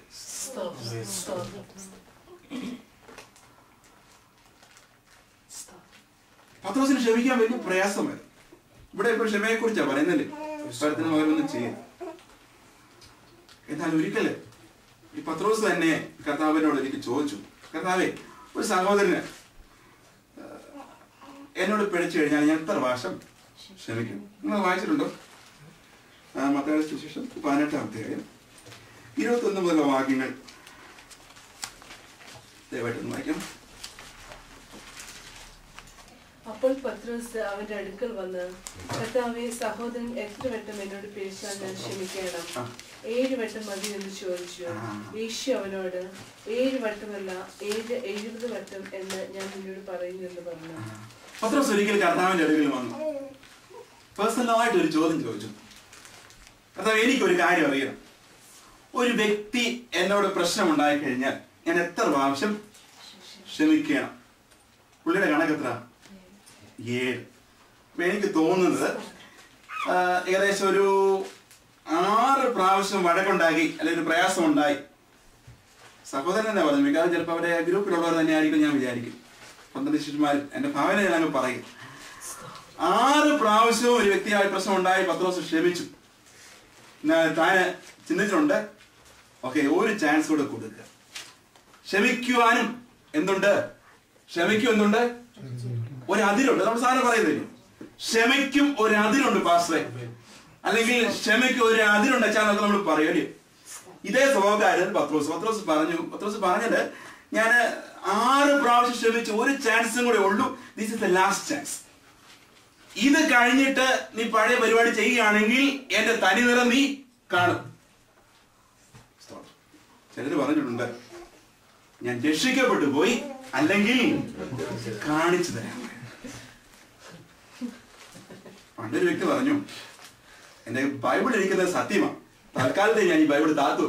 പത്രോസിന് ക്ഷമിക്കാൻ വലിയ പ്രയാസമായിരുന്നു ഇവിടെ ഇപ്പോൾ ക്ഷമയെ കുറിച്ചാണ് പറയുന്നല്ലേ പരത്തിന് മകനൊന്നും ചെയ്യും എന്നാൽ ഒരിക്കല് ഈ പത്രോസ് തന്നെ കർത്താവിനോട് എനിക്ക് ചോദിച്ചു കർത്താവേ ഒരു സഹോദരന് ഏഹ്, എന്നോട് പിഴച്ചു കഴിഞ്ഞാൽ ഞാൻ എത്ര പ്രാവശ്യം ക്ഷമിക്കും നിങ്ങൾ വായിച്ചിട്ടുണ്ടോ മത്തായ സുശേഷം പതിനെട്ടാം അധ്യായം ഇരുപത്തൊന്ന് മുതലുള്ള വാക്യങ്ങൾ ദയവായിട്ടൊന്ന് വായിക്കാം അപ്പോൾ പത്രോസ് അവന്റെ അടുക്കൽ വന്ന് കർത്താവെ സഹോദരൻ എത്ര വട്ടം എന്നോട് പിഴച്ചാൽ ഞാൻ ക്ഷമിക്കണം ആ. ഏഴ് വട്ടം മതി എന്ന് ചോദിച്ചു ആ. യേശു അവനോട് ഏഴ് വട്ടമല്ല ഏഴ് എഴുപത് വട്ടം എന്ന് ഞാൻ നിന്നോട് പറയുന്നു എന്ന് പറഞ്ഞു പത്രോസ് ഒരിക്കൽ കർത്താവിന്റെ അടുക്കൽ വന്നു പേഴ്സണലായിട്ട് ഒരു ചോദ്യം ചോദിച്ചു കർത്താവ് എനിക്കൊരു കാര്യം അറിയണം ഒരു വ്യക്തി എന്നോട് പ്രശ്നം ഉണ്ടായി കഴിഞ്ഞാൽ ഞാൻ എത്ര പ്രാവശ്യം ക്ഷമിക്കണം പുള്ളിയുടെ കണക്കെത്ര ഏഴ് അപ്പൊ എനിക്ക് തോന്നുന്നത് ആ, ഏകദേശം ഒരു ആറ് പ്രാവശ്യം വഴക്കുണ്ടാക്കി അല്ലെങ്കിൽ ഒരു പ്രയാസം ഉണ്ടായി സഹോദരൻ തന്നെ പറഞ്ഞു മിക്കവാറും ചിലപ്പോൾ അവരെ ഗ്രൂപ്പിലുള്ളവർ തന്നെ ആയിരിക്കും ഞാൻ വിചാരിക്കും പന്ത്രണ്ട് ശിഷ്യന്മാർ എൻ്റെ ഭാവന ഞാനങ്ങ് പറയും ആറ് പ്രാവശ്യവും ഒരു വ്യക്തിയായ പ്രശ്നം ഉണ്ടായി പത്ത് ദിവസം ക്ഷമിച്ചു എന്നാൽ താന് ചിന്തിച്ചിട്ടുണ്ട് ഓക്കെ ഒരു ചാൻസ് കൂടെ കൊടുക്കുക ക്ഷമിക്കുവാനും എന്തുണ്ട് ക്ഷമിക്കും എന്തുണ്ട് ഒരു അതിരുണ്ട് നമ്മൾ സാധനം പറയുന്നില്ല ക്ഷമയ്ക്കും ഒരു അതിരുണ്ട് പാസ്റ്ററെ അല്ലെങ്കിൽ ക്ഷമയ്ക്ക് ഒരു അതിരുണ്ട് വെച്ചാൽ നമ്മൾ പറയും അല്ലേ ഇതേ സ്വഭാവക്കാരൻ പത്രോസ് പത്രോസ് പറഞ്ഞു പത്രോസ് പറഞ്ഞത് ഞാൻ ആറ് പ്രാവശ്യം ക്ഷമിച്ചു ഒരു ചാൻസും കൂടെ ഉള്ളൂ this is the last chance ഇത് കഴിഞ്ഞിട്ട് നീ പഴയ പരിപാടി ചെയ്യുകയാണെങ്കിൽ എന്റെ തനി നിറം നീ കാണും ചിലര് പറഞ്ഞിട്ടുണ്ട് ഞാൻ രക്ഷിക്കപ്പെട്ടു പോയി അല്ലെങ്കിൽ കാണിച്ചു തരാം പണ്ടൊരു വ്യക്തി പറഞ്ഞു എന്റെ ബൈബിൾ ഇരിക്കുന്നത് സത്യമാണ് തൽക്കാലത്തെ ഞാൻ ഈ ബൈബിൾ താത്തു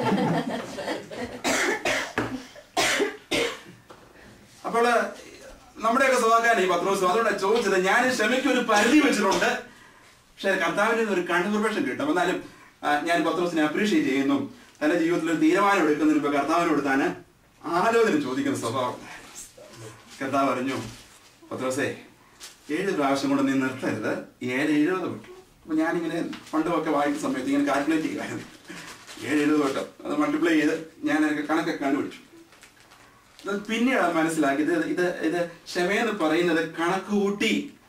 അപ്പോൾ നമ്മുടെയൊക്കെ സ്വഭാവക്കാരൻ ഈ പത്രോസ് അതുകൊണ്ടാണ് ചോദിച്ചത് ഞാൻ ക്ഷമയ്ക്ക് ഒരു പരിധി വെച്ചിട്ടുണ്ട് പക്ഷെ കർത്താവിന്റെ ഒരു കൺഫർമേഷൻ കിട്ടും എന്നാലും ആ, ഞാൻ പത്രോസിനെ അപ്രീഷിയേറ്റ് ചെയ്യുന്നു തന്റെ ജീവിതത്തിൽ ഒരു തീരുമാനം എടുക്കുന്നതിന് മുമ്പ് കർത്താവിനോട് താൻ ആലോചന ചോദിക്കുന്ന സ്വഭാവം കർത്താവ് പറഞ്ഞു പത്രോസേ ഏഴ് പ്രാവശ്യം കൊണ്ട് നീ നിർത്തരുത് ഏഴ് എഴുപത് വട്ടം അപ്പൊ ഞാനിങ്ങനെ പണ്ടുമൊക്കെ വായിക്കുന്ന സമയത്ത് ഇങ്ങനെ കാൽക്കുലേറ്റ് ചെയ്യുമായിരുന്നു ഏഴ് എഴുപത് വട്ടം അത് മൾട്ടിപ്ലൈ ചെയ്ത് ഞാൻ എനിക്ക് കണക്കൊക്കെ കണ്ടുപിടിച്ചു ഇത് പിന്നീട് മനസ്സിലാക്കി ഇത് ഇത് ഇത് ക്ഷമയെന്ന് പറയുന്നത് കണക്ക് കൂട്ടി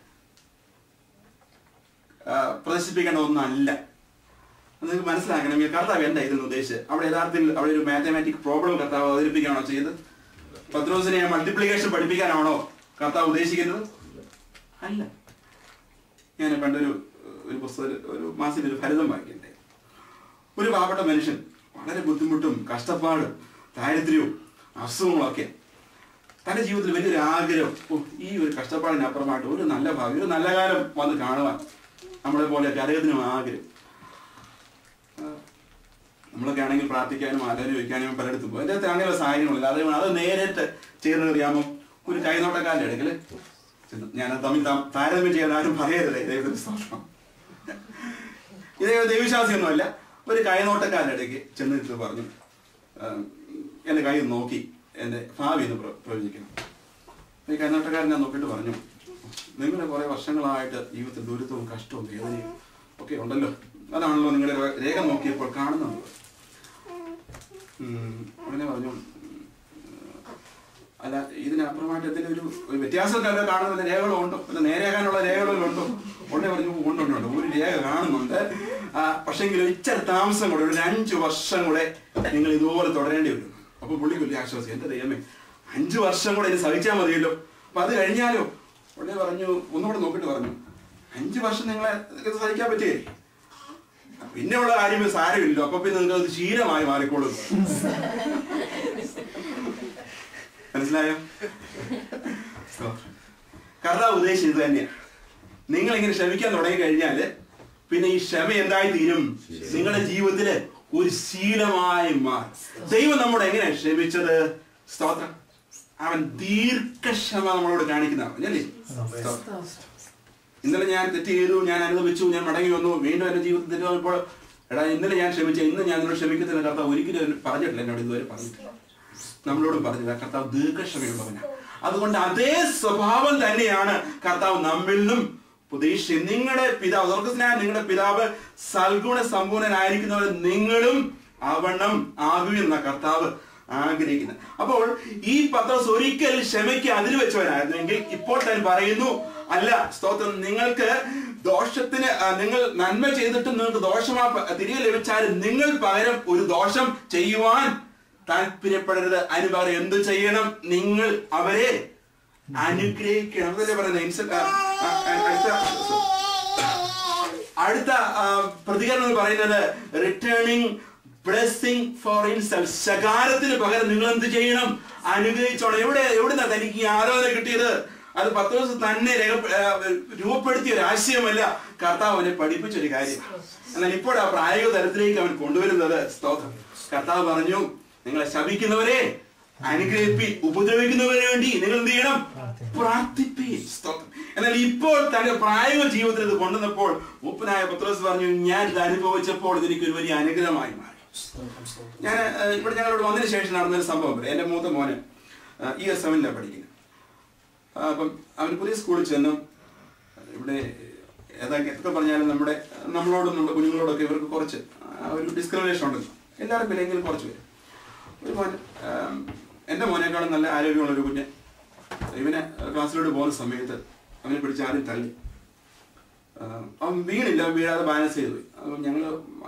ആ, പ്രദർശിപ്പിക്കേണ്ട ഒന്നല്ല അത് നിങ്ങൾക്ക് മനസ്സിലാക്കണമെങ്കിൽ കർത്താവ് എന്താ ഇതെന്ന് ഉദ്ദേശിച്ച് അവിടെ യഥാർത്ഥത്തിൽ അവിടെ ഒരു മാത്തമാറ്റിക് പ്രോബ്ലം കർത്താവ് അവതരിപ്പിക്കുകയാണോ ചെയ്തത് പത്രോസിനെ മൾട്ടിപ്ലിക്കേഷൻ പഠിപ്പിക്കാനാണോ കർത്താവ് ഉദ്ദേശിക്കുന്നത് അല്ല ഞാൻ പണ്ടൊരു ഒരു പുസ്തകം ഒരു മാസത്തിൽ ഒരു ഫലിതം വായിക്കണ്ടേ ഒരു പാവപ്പെട്ട മനുഷ്യൻ വളരെ ബുദ്ധിമുട്ടും കഷ്ടപ്പാടും ദാരിദ്ര്യവും അസുഖങ്ങളൊക്കെ തന്റെ ജീവിതത്തിൽ വലിയൊരു ആഗ്രഹം ഓ ഈ ഒരു കഷ്ടപ്പാടിന് അപ്പുറമായിട്ട് ഒരു നല്ല ഭാവി ഒരു നല്ല കാലം വന്ന് കാണുവാൻ നമ്മളെ പോലെ അദ്ദേഹത്തിനും ആഗ്രഹം ആ, നമ്മളൊക്കെ ആണെങ്കിൽ പ്രാർത്ഥിക്കാനും ആലോചന ചോദിക്കാനും പലയിടത്തും പോകും അദ്ദേഹത്തിന് അങ്ങനെയുള്ള സാഹചര്യങ്ങളില്ല അത് അത് നേരിട്ട് ചെയ്യുന്നത് അറിയാമോ ഒരു കൈനോട്ടക്കാരൻ്റെ അടുക്കൽ ചെന്നു. ഞാൻ അത് തമ്മിൽ താ- താരതമ്യം ചെയ്യാൻ ആരും പറയരുത് ദൈവത്തിന്റെ സ്തോത്രം ഇതേ ദൈവവിശ്വാസിയൊന്നുമല്ല ഒരു കൈനോട്ടക്കാരൻ്റെ ഇടയ്ക്ക് ചെന്നിട്ട് പറഞ്ഞു ആ, എന്റെ കൈ ഒന്ന് നോക്കി എന്റെ ഭാവി എന്ന് പ്ര- പ്രവചിക്കണം ഈ കൈനോട്ടക്കാരൻ ഞാൻ നോക്കിയിട്ട് പറഞ്ഞു നിങ്ങളുടെ കുറെ വർഷങ്ങളായിട്ട് ജീവിതത്തിൽ ദുരിതവും കഷ്ടവും വേദനയും ഒക്കെ ഉണ്ടല്ലോ അതാണല്ലോ നിങ്ങളുടെ രേ- രേഖ നോക്കിയപ്പോൾ കാണുന്നത് ഉം, ഉടനെ പറഞ്ഞു ഉം, അല്ല ഇതിനപ്പുറമായിട്ട് എന്തെങ്കിലും ഒരു ഒരു വ്യത്യാസമൊക്കെ അല്ല കാണുന്ന വല്ല രേഖകളോ ഉണ്ടോ വല്ല നേരെയാകാനുള്ള രേഖകളോ ഉണ്ടോ ഉടനെ പറഞ്ഞു ഉണ്ട് ഉണ്ട് ഉണ്ട് ഒരു രേഖ കാണുന്നുണ്ട് ആ, പക്ഷെങ്കിൽ ഇച്ചിരി താമസം കൂടെ ഒരു അഞ്ചു വർഷം കൂടെ നിങ്ങൾ ഇതുപോലെ തുടരേണ്ടി വരും അപ്പൊ പുള്ളിക്ക് വലിയ ആശ്വാസം എന്റെ ദൈവമേ അഞ്ചു വർഷം കൂടെ ഇത് സഹിച്ചാൽ മതിയല്ലോ അപ്പൊ അത് കഴിഞ്ഞാലോ ഉടനെ പറഞ്ഞു ഒന്നുകൂടെ നോക്കിട്ട് പറഞ്ഞു അഞ്ചു വർഷം നിങ്ങളെ ഇത് സഹിക്കാൻ പറ്റിയേ പിന്നെയുള്ള കാര്യം സാരമില്ലല്ലോ അപ്പൊ പിന്നെ നിങ്ങൾക്ക് അത് ശീലമായി മാറിക്കോളും മനസ്സിലായോ സ്തോത്രം. കർത്താവ് ഉദ്ദേശിച്ചത് ഇത് തന്നെയാണ് നിങ്ങൾ ഇങ്ങനെ ക്ഷമിക്കാൻ തുടങ്ങി കഴിഞ്ഞാല് പിന്നെ ഈ ക്ഷമ എന്തായി തീരും നിങ്ങളുടെ ജീവിതത്തില് ഒരു ശീലമായി മാറും ദൈവം നമ്മോട് എങ്ങനെ ക്ഷമിച്ചത് സ്തോത്രം അവൻ ദീർഘക്ഷമ നമ്മളോട് കാണിക്കുന്നതാണ് അല്ലേ സ്തോത്രം. ഇന്നലെ ഞാൻ തെറ്റ് ചെയ്തു ഞാൻ അനുഭവിച്ചു ഞാൻ മടങ്ങി വന്നു വീണ്ടും എന്റെ ജീവിതത്തിൽ തെറ്റ് വന്നപ്പോൾ എടാ ഇന്നലെ ഞാൻ ക്ഷമിച്ച ഇന്ന് ഞാൻ നിന്നോട് ക്ഷമിക്കത്തില്ല കർത്താവ് ഒരിക്കലും എന്നോട് പറഞ്ഞിട്ടില്ല എന്നോട് ഇതുവരെ പറഞ്ഞിട്ടില്ല നമ്മളോട് പറഞ്ഞില്ല കർത്താവ് ദീർഘക്ഷമയുള്ളവനാണ് അതുകൊണ്ട് അതേ സ്വഭാവം തന്നെയാണ് കർത്താവ് നമ്മിൽ നിന്നും പ്രതീക്ഷ നിങ്ങളുടെ പിതാവ് സ്വർഗസ്നായ നിങ്ങളുടെ പിതാവ് സൽഗുണ സമ്പൂർണനായിരിക്കുന്നവർ നിങ്ങളും ആവണ്ണം ആകുമെന്ന കർത്താവ് ആഗ്രഹിക്കുന്നത് അപ്പോൾ ഈ പത്രോസ് ഒരിക്കൽ ക്ഷമയ്ക്ക് അതിര് വെച്ചവനായിരുന്നെങ്കിൽ ഇപ്പോൾ താൻ പറയുന്നു അല്ല സ്തോത്രം നിങ്ങൾക്ക് ദോഷത്തിന് ആ, നിങ്ങൾ നന്മ ചെയ്തിട്ട് നിങ്ങൾക്ക് ദോഷമാ പ- തിരികെ ലഭിച്ചാലും നിങ്ങൾ പകരം ഒരു ദോഷം ചെയ്യുവാൻ താല്പര്യപ്പെടരുത് അതിന് പകരം എന്ത് ചെയ്യണം നിങ്ങൾ അവരെ അനുഗ്രഹിക്കണം അതല്ലേ പറയുന്നത് ഇൻസ- ആ, ആ, ആ, അടുത്ത അടുത്ത ആ, പ്രതികരണം എന്ന് പറയുന്നത് റിട്ടേണിംഗ് ബ്ലെസ്സിങ് ഫോർ ഇൻസെൽഫ് ശകാരത്തിന് പകരം നിങ്ങൾ എന്ത് ചെയ്യണം അനുഗ്രഹിച്ചോണം എവിടെ എവിടുന്നാ തനിക്ക് ഈ ആലോചന കിട്ടിയത് അത് പത്ത് ദിവസം തന്നെ രേഖ- ആ, രൂപപ്പെടുത്തിയ ഒരു ആശയമല്ല കർത്താവ് അവനെ പഠിപ്പിച്ച ഒരു കാര്യം എന്നാൽ ഇപ്പോൾ ആ പ്രായോഗിക തലത്തിലേക്ക് അവൻ കൊണ്ടുവരുന്നത് സ്തോത്രം കർത്താവ് പറഞ്ഞു നിങ്ങളെ ശപിക്കുന്നവരെ അനുഗ്രഹിപ്പി ഉപദ്രവിക്കുന്നവരെ വേണ്ടി നിങ്ങൾ എന്ത് ചെയ്യണം പ്രാർത്ഥിപ്പി സ്തോത്രം എന്നാൽ ഇപ്പോൾ തന്റെ പ്രായോഗിക ജീവിതത്തിൽ ഇത് കൊണ്ടുവന്നപ്പോൾ മൂപ്പനായ പത്രോസ് പറഞ്ഞു ഞാൻ ഇത് അനുഭവിച്ചപ്പോൾ ഇതെനിക്ക് ഒരു വലിയ അനുഗ്രഹമായി മാറി ഞാൻ ഇവിടെ ഞങ്ങളോട് വന്നതിന് ശേഷം നടന്നൊരു സംഭവം പറയാം എൻ്റെ മൂത്ത മോന് ഇ എസ് സെവനിലാണ് പഠിക്കുന്നത് ആ, അപ്പം അവൻ പുതിയ സ്കൂളിൽ ചെന്നു ഇവിടെ ഏതൊക്കെ എത്ര പറഞ്ഞാലും നമ്മുടെ നമ്മളോടും നമ്മുടെ കുഞ്ഞുങ്ങളോടൊക്കെ ഇവർക്ക് കുറച്ച് ആ, ഒരു ഡിസ്ക്രിമിനേഷൻ ഉണ്ടല്ലോ എല്ലാവരും പിന്നെങ്കിലും കുറച്ച് പേര് ഒരു മോൻ ആം, എൻ്റെ മോനേക്കാളും നല്ല ആരോഗ്യമുള്ള ഒരു കുഞ്ഞ് ഇവനെ ക്ലാസ്സിലോട്ട് പോകുന്ന സമയത്ത് അവനെ പിടിച്ച് ആരും തള്ളി ആ, അവൻ വീണില്ല അവൻ വീഴാതെ ബാലൻസ് ചെയ്തു പോയി അപ്പം ഞങ്ങൾ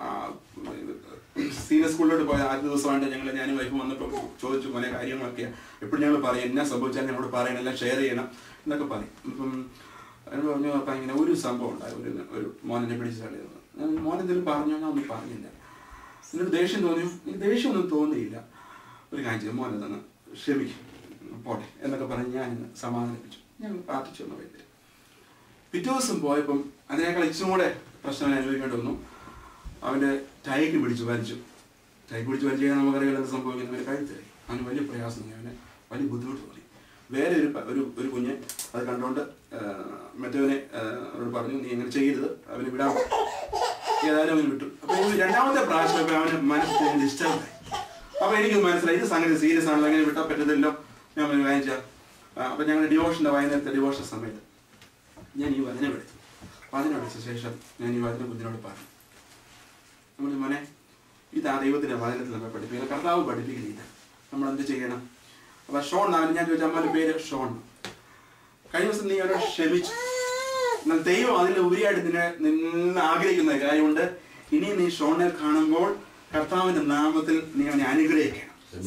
സീനിയർ സ്കൂളിലോട്ട് പോയ ആദ്യ ദിവസമായിട്ട് ഞങ്ങൾ ഞാനും വൈഫ് വന്നപ്പോൾ ചോദിച്ചു മോനെ കാര്യങ്ങളൊക്കെ എപ്പോഴും ഞങ്ങൾ പറയും എന്നാ സംഭവിച്ചാൽ ഞങ്ങളോട് പറയണം എല്ലാം ഷെയർ ചെയ്യണം എന്നൊക്കെ പറയും അപ്പം എന്നോട് പറഞ്ഞു അപ്പം ഇങ്ങനെ ഒരു സംഭവം ഉണ്ടായി ഒരു ഒരു മോനെ പിടിച്ച് തള്ളിയത് ഞാൻ മോൻ എന്തെങ്കിലും പറഞ്ഞു ഞാൻ ഒന്നും പറഞ്ഞില്ല എന്നോട് ദേഷ്യം തോന്നിയോ എനിക്ക് ദേഷ്യമൊന്നും തോന്നിയില്ല ഒരു കാര്യം ചെയ്തു മോനെ തന്നെ ക്ഷമിക്കും പോട്ടെ എന്നൊക്കെ പറഞ്ഞ് ഞാൻ സമാധാനിപ്പിച്ചു ഞാൻ പ്രാർത്ഥിച്ചു വന്ന വൈദ്യുതി പിറ്റേ ദിവസം പോയപ്പം അതിനേക്കാൾ ഇച്ചും കൂടെ പ്രശ്നം അനുഭവിക്കേണ്ടി വന്നു അവൻ്റെ ടൈക്ക് പിടിച്ചു വലിച്ചു ടൈക്ക് പിടിച്ച് വലിച്ചു കഴിഞ്ഞാൽ നമുക്കറിയാം എന്ത് സംഭവിക്കുന്നത് അവന് കഴുത്തായി അവന് വലിയ പ്രയാസം തോന്നി അവന് വലിയ ബുദ്ധിമുട്ട് തോന്നി വേറെ ഒരു പ- ഒരു ഒരു കുഞ്ഞ് അത് കണ്ടുകൊണ്ട് ആ, മറ്റവനെ ആ, അവരോട് പറഞ്ഞു നീ എങ്ങനെ ചെയ്യരുത് അവന് വിടാൻ ഏതായാലും അവന് വിട്ടു അപ്പൊ ഈ രണ്ടാമത്തെ പ്രാവശ്യം ഇപ്പൊ അവന് മനസ്സിൽ ഡിസ്റ്റർബ് ആയി അപ്പൊ എനിക്ക് മനസ്സിലായി ഇത് സംഗതി സീരിയസ് ആണല്ലോ അങ്ങനെ വിട്ടാൽ പറ്റത്തില്ലോ ഞാൻ പറഞ്ഞു വാങ്ങിച്ച അപ്പൊ ഞങ്ങൾ ഡിവോഷന്റെ വൈകുന്നേരത്തെ ഡിവോഷൻ സമയത്ത് ഞാൻ ഈ വചനം എടുത്തു വചനം എടുത്ത ശേഷം ഞാൻ ഈ വചന കുഞ്ഞിനോട് പറഞ്ഞു നമ്മൾ മോനെ ഇതാ ദൈവത്തിന്റെ വചനത്തിൽ നമ്മൾ പഠിപ്പിക്കുന്നത് കർത്താവ് പഠിപ്പിക്കുന്നില്ല നമ്മൾ എന്ത് ചെയ്യണം അപ്പൊ ഷോൺ അവൻ ഞാൻ ചോദിച്ച അമ്മയുടെ പേര് ഷോൺ കഴിഞ്ഞ ദിവസം നീ അവരെ ക്ഷമിച്ചു എന്നാൽ ദൈവം അതിൽ ഉപരിയായിട്ട് നിന്നെ നിന്ന് ആഗ്രഹിക്കുന്ന ഒരു കാര്യമുണ്ട് ഇനി നീ ഷോണിനെ കാണുമ്പോൾ കർത്താവിന്റെ നാമത്തിൽ നീ അവനെ അനുഗ്രഹിക്കണം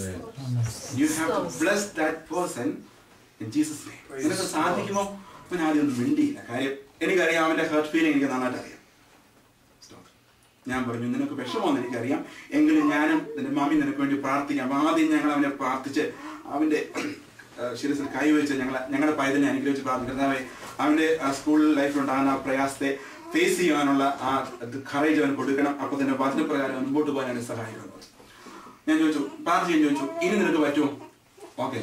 you have to bless that person in Jesus name നിനക്ക് സാധിക്കുമോ അവൻ ആദ്യം ഒന്നും മിണ്ടിയില്ല കാര്യം എനിക്കറിയാം അവന്റെ ഹേർട്ട് ഫീലിംഗ് എനിക്ക് നന്നായിട്ട് അറിയാം Stop. ഞാൻ പറഞ്ഞു നിനക്ക് വിഷമമെന്ന് എനിക്കറിയാം എങ്കിലും ഞാനും നിന്റെ മാമി നിനക്ക് വേണ്ടി പ്രാർത്ഥിക്കാം ആദ്യം ഞങ്ങൾ അവനെ പ്രാർത്ഥിച്ച് അവന്റെ ആ, ശിരസിൽ കൈവച്ച് ഞങ്ങൾ ഞങ്ങളുടെ പൈതനെ അനുഗ്രഹിച്ച് പ്രാർത്ഥിക്കുന്നതാവേ അവന്റെ ആ സ്കൂൾ ലൈഫിലുണ്ടാകുന്ന ആ പ്രയാസത്തെ ഫേസ് ചെയ്യാനുള്ള ആ കറേജ് അവന് കൊടുക്കണം അപ്പൊ തന്നെ വചനപ്രകാരം അവൻ മുമ്പോട്ട് പോകാൻ അവനെ സഹായിക്കണം ഞാൻ ചോദിച്ചു പ്രാർത്ഥിക്കാൻ ചോദിച്ചു ഇനി നിനക്ക് പറ്റുമോ ഓക്കെ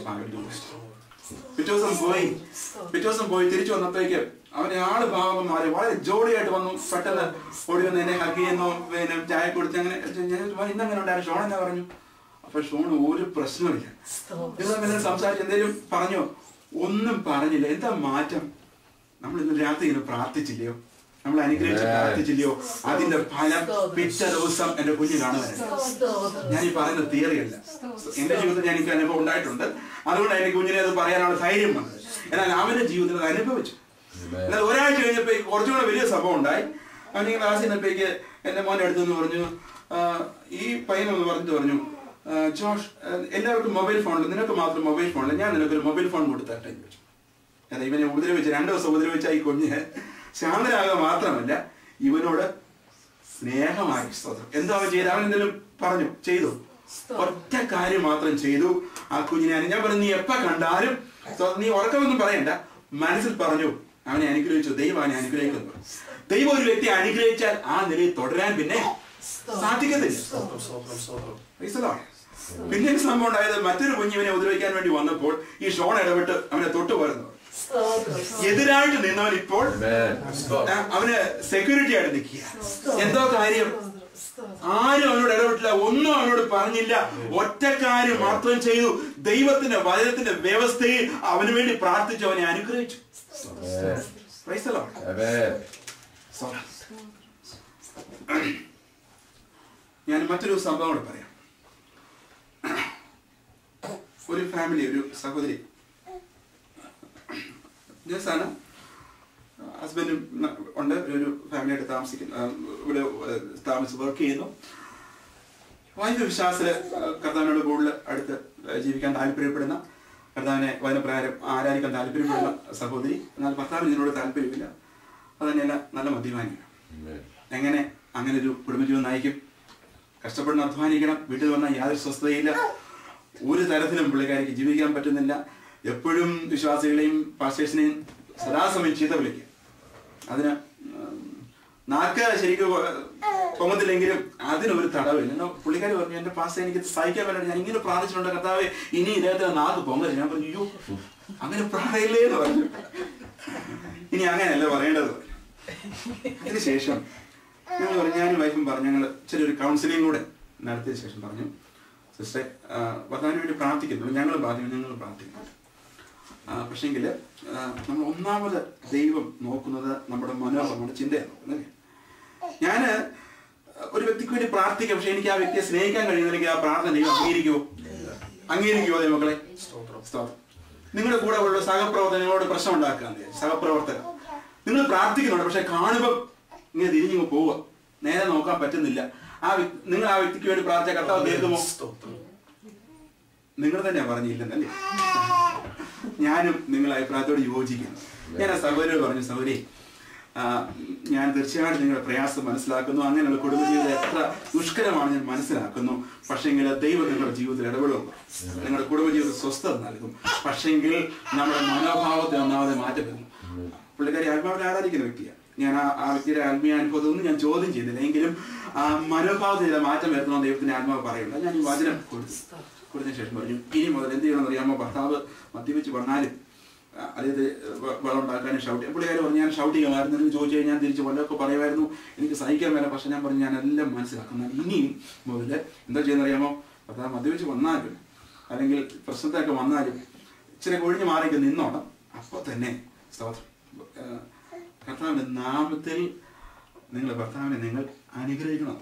പിറ്റേ ദിവസം പോയി പിറ്റേ ദിവസം പോയി തിരിച്ചു വന്നപ്പോഴേക്ക് അവന്റെ ആള് ഭാവം മാറി വളരെ ജോളിയായിട്ട് വന്നു പെട്ടെന്ന് ഓടി വന്ന് എന്നെ ഹഗ് ചെയ്യുന്നു പിന്നെ ചായ കൊടുത്ത് അങ്ങനെ ഞാൻ ചോദിച്ചു, "മോനെ, ഇന്നങ്ങനെ ഉണ്ടായിരുന്നു ഷോൺ എന്നാ പറഞ്ഞു അപ്പൊ ഷോൺ ഒരു പ്രശ്നമില്ല നിങ്ങൾ അങ്ങനെ സംസാരിച്ച് എന്തെങ്കിലും പറഞ്ഞോ ഒന്നും പറഞ്ഞില്ല എന്താ മാറ്റം നമ്മൾ ഇന്ന് രാത്രി ഇങ്ങനെ പ്രാർത്ഥിച്ചില്ലയോ നമ്മൾ അനുഗ്രഹിച്ച് പ്രാർത്ഥിച്ചില്ലയോ അതിന്റെ ഫലം പിറ്റേ ദിവസം എന്റെ കുഞ്ഞ് കാണുവാനായിരുന്നു ഞാൻ ഈ പറയുന്ന തിയറി അല്ല എന്റെ ജീവിതത്തിൽ എനിക്ക് അനുഭവം ഉണ്ടായിട്ടുണ്ട് അതുകൊണ്ട് എനിക്ക് കുഞ്ഞിനെ അത് പറയാനുള്ള ധൈര്യം വന്നത് എന്നാൽ അവന്റെ ജീവിതത്തിൽ അത് അനുഭവിച്ചു എന്നാൽ ഒരാഴ്ച കഴിഞ്ഞപ്പോ കുറച്ചുകൂടെ വലിയ സംഭവം ഉണ്ടായി അവൻ ഈ ക്ലാസ് ചെന്നപ്പോഴേക്ക് എന്റെ മോനെ അടുത്തെന്ന് പറഞ്ഞു "ആ, ഈ പയ്യൻ ഒന്ന് പറഞ്ഞിട്ട് പറഞ്ഞു "ആ, ജോഷ് ആ, എല്ലാവർക്കും മൊബൈൽ ഫോണിൽ നിനക്ക് മാത്രം മൊബൈൽ ഫോണിൽ ഞാൻ നിനക്കൊരു മൊബൈൽ ഫോൺ കൊടുത്തട്ടെ എന്ന് ചോദിച്ചു അതെ ഇവനെ ഉപദ്രവിച്ച് രണ്ടു ദിവസം ഉപദ്രവിച്ച ഈ കുഞ്ഞ് ശാന്തനാകുക മാത്രമല്ല ഇവനോട് സ്നേഹമായി സ്തോത്രം എന്താ അവൻ ചെയ്ത് അവൻ എന്തെങ്കിലും പറഞ്ഞു ചെയ്തു ഒറ്റ കാര്യം മാത്രം ചെയ്തു ആ കുഞ്ഞിനെ അനു- ഞാൻ പറഞ്ഞു നീ എപ്പ കണ്ടാലും സ്തോത്രം, നീ ഉറക്കമൊന്നും പറയണ്ട മനസ്സിൽ പറഞ്ഞു അവനെ അനുഗ്രഹിച്ചു ദൈവം അവനെ അനുഗ്രഹിക്കുന്നു ദൈവം ഒരു വ്യക്തി അനുഗ്രഹിച്ചാൽ ആ നിലയിൽ തുടരാൻ പിന്നെ സാധിക്കത്തില്ല Praise the Lord. പിന്നെ ഒരു സംഭവം ഉണ്ടായത് മറ്റൊരു കുഞ്ഞിവനെ ഉപദ്രവിക്കാൻ വേണ്ടി വന്നപ്പോൾ ഈ ഷോൺ ഇടപെട്ട് അവനെ തൊട്ടു പോരുന്നു എതിരായിട്ട് നിന്നവൻ ഇപ്പോൾ ആ, അവന് സെക്യൂരിറ്റി ആയിട്ട് നിൽക്കുക എന്തോ കാര്യം ആരും അവനോട് ഇടപെട്ടില്ല ഒന്നും അവനോട് പറഞ്ഞില്ല ഒറ്റ കാര്യം മാത്രം ചെയ്തു ദൈവത്തിന്റെ വചനത്തിന്റെ വ്യവസ്ഥയിൽ അവന് വേണ്ടി പ്രാർത്ഥിച്ചു അവനെ അനുഗ്രഹിച്ചു Praise the Lord. Sorry. ഞാൻ മറ്റൊരു സംഭവം കൂടെ പറയാം ഒരു ഫാമിലി ഒരു സഹോദരി ജസാണ് ഹസ്ബൻഡും ഉണ്ട് ഒരു ഫാമിലിയായിട്ട് താമസിക്കുന്നു ആ, ഇവിടെ ആ, താമസിച്ച് വർക്ക് ചെയ്യുന്നു വൈദ്യ വിശ്വാസത്തില് കർത്താവിനോട് കൂടുതൽ അടുത്ത് ജീവിക്കാൻ താല്പര്യപ്പെടുന്ന കർത്താവിനെ വചനപ്രകാരം ആരാധിക്കാൻ താല്പര്യപ്പെടുന്ന സഹോദരി എന്നാൽ ഭർത്താവിന് ഇതിനോട് താല്പര്യമില്ല അത് തന്നെയല്ല നല്ല മദ്യപാനിയാണ് എങ്ങനെ അങ്ങനെ ഒരു കുടുംബജീവൻ നയിക്കും കഷ്ടപ്പെടുന്ന അധ്വാനിക്കണം വീട്ടിൽ വന്നാൽ യാതൊരു സ്വസ്ഥതയില്ല ഒരു തരത്തിലും പുള്ളിക്കാരിക്ക് ജീവിക്കാൻ പറ്റുന്നില്ല എപ്പോഴും വിശ്വാസികളെയും പാസ്റ്റേഴ്സിനെയും സദാസമയം ചീത്ത വിളിക്കുക അതിന് ഉം, നാക്ക് ശരിക്കും പൊങ്ങത്തില്ലെങ്കിലും അതിനൊരു തടവില്ല എന്നാൽ പുള്ളിക്കാരി പറഞ്ഞു എന്റെ പാസ്റ്റർ എനിക്ക് ഇത് സഹിക്കാൻ പറ്റില്ല ഞാൻ ഇങ്ങനെ പ്രാർത്ഥിച്ചിട്ടുണ്ട് കർത്താവ് ഇനി ഇദ്ദേഹത്തിന് നാക്ക് പൊങ്ങരുത് ഞാൻ പറഞ്ഞു അയ്യോ അങ്ങനെ പ്രായയില്ലേ എന്ന് പറഞ്ഞു ഇനി അങ്ങനെയല്ല പറയേണ്ടത് പറഞ്ഞു അതിനുശേഷം ഞങ്ങൾ പറഞ്ഞു ഞാനും വൈഫും പറഞ്ഞു ഞങ്ങൾ ചെറിയൊരു കൗൺസിലിംഗ് കൂടെ നടത്തിയ ശേഷം പറഞ്ഞു സിസ്റ്ററെ ഭർത്താവിന് വേണ്ടി പ്രാർത്ഥിക്കുന്നുള്ളൂ ഞങ്ങൾ പ്രാർത്ഥിക്കുന്നു ഞങ്ങൾ പ്രാർത്ഥിക്കുന്നു പക്ഷേങ്കിൽ നമ്മൾ ഒന്നാമത് ദൈവം നോക്കുന്നത് നമ്മുടെ മനോഭാവം നമ്മുടെ ചിന്തയാണ് നോക്കുന്നത് ഞാൻ ഒരു വ്യക്തിക്ക് വേണ്ടി പ്രാർത്ഥിക്കാം പക്ഷെ എനിക്ക് ആ വ്യക്തിയെ സ്നേഹിക്കാൻ കഴിയുന്നില്ലെങ്കിൽ ആ പ്രാർത്ഥന ദൈവം അംഗീകരിക്കുമോ അംഗീകരിക്കുമോ ദൈവമക്കളെ സ്തോത്രം നിങ്ങളുടെ കൂടെ ഉള്ള സഹപ്രവർത്തനങ്ങളോട് പ്രശ്നം ഉണ്ടാക്കാൻ സഹപ്രവർത്തകർ നിങ്ങൾ പ്രാർത്ഥിക്കുന്നുണ്ട് പക്ഷെ കാണുമ്പോൾ ഇങ്ങനെ തിരിഞ്ഞു പോവുക നേരെ നോക്കാൻ പറ്റുന്നില്ല ആ വ്യക്തി- നിങ്ങൾ ആ വ്യക്തിക്ക് വേണ്ടി പ്രാർത്ഥിച്ച കർത്താവ് കേൾക്കുമോ നിങ്ങൾ തന്നെയാ പറഞ്ഞില്ലെന്നല്ലേ ഞാനും നിങ്ങളുടെ അഭിപ്രായത്തോട് യോജിക്കുന്നു ഞാൻ ആ സഹോദരോട് പറഞ്ഞു സഹോദരി ആ, ഞാൻ തീർച്ചയായിട്ടും നിങ്ങളുടെ പ്രയാസം മനസ്സിലാക്കുന്നു അങ്ങനെയുള്ള കുടുംബജീവിതം എത്ര ദുഷ്കരമാണ് ഞാൻ മനസ്സിലാക്കുന്നു പക്ഷേങ്കിൽ ദൈവം നിങ്ങളുടെ ജീവിതത്തിൽ ഇടപെടും നിങ്ങളുടെ കുടുംബജീവിതത്തിൽ സ്വസ്ഥത നൽകും പക്ഷേങ്കിൽ നമ്മുടെ മനോഭാവത്തെ ഒന്നാമതെ മാറ്റം വരും പുള്ളിക്കാരി ആത്മാവിനെ ആരാധിക്കുന്ന വ്യക്തിയാണ് ഞാൻ ആ ആ വ്യക്തിയുടെ ആത്മീയ അനുഭവത്തെ ഒന്നും ഞാൻ ചോദ്യം ചെയ്തില്ല എങ്കിലും ആ മനോഭാവത്തിൽ ചില മാറ്റം വരുത്തണം ദൈവത്തിന്റെ ആത്മാവ് പറയുന്നത് ഞാൻ ഈ വചനം കൊടുത്തു കൊടുത്തതിന് ശേഷം പറഞ്ഞു ഇനി മുതൽ എന്ത് ചെയ്യണമെന്ന് അറിയാമോ ഭർത്താവ് മദ്യപിച്ച് വന്നാലും ആ, അതായത് വ- വെള്ളം ഉണ്ടാക്കാനും ഷൗട്ട് പുള്ളിക്കാരി പറഞ്ഞു ഞാൻ ഷൗട്ട് ചെയ്യുമായിരുന്നു എന്ന് ചോദിച്ചു കഴിഞ്ഞാൽ ഞാൻ തിരിച്ച് വല്ലതൊക്കെ പറയുമായിരുന്നു എനിക്ക് സഹിക്കാൻ മേല പക്ഷെ ഞാൻ പറഞ്ഞു ഞാൻ എല്ലാം മനസ്സിലാക്കുന്നു ഇനിയും മുതൽ എന്താ ചെയ്യുന്ന അറിയാമോ ഭർത്താവ് മദ്യപിച്ച് വന്നാലും അല്ലെങ്കിൽ പ്രശ്നത്തൊക്കെ വന്നാലും ഇച്ചിരി ഒഴിഞ്ഞു മാറിയൊക്കെ നിന്നോണം അപ്പോൾ തന്നെ സ്തോത്രം ആ, കർത്താവിന്റെ നാമത്തിൽ നിങ്ങൾ ഭർത്താവിനെ നിങ്ങൾ അനുഗ്രഹിക്കണം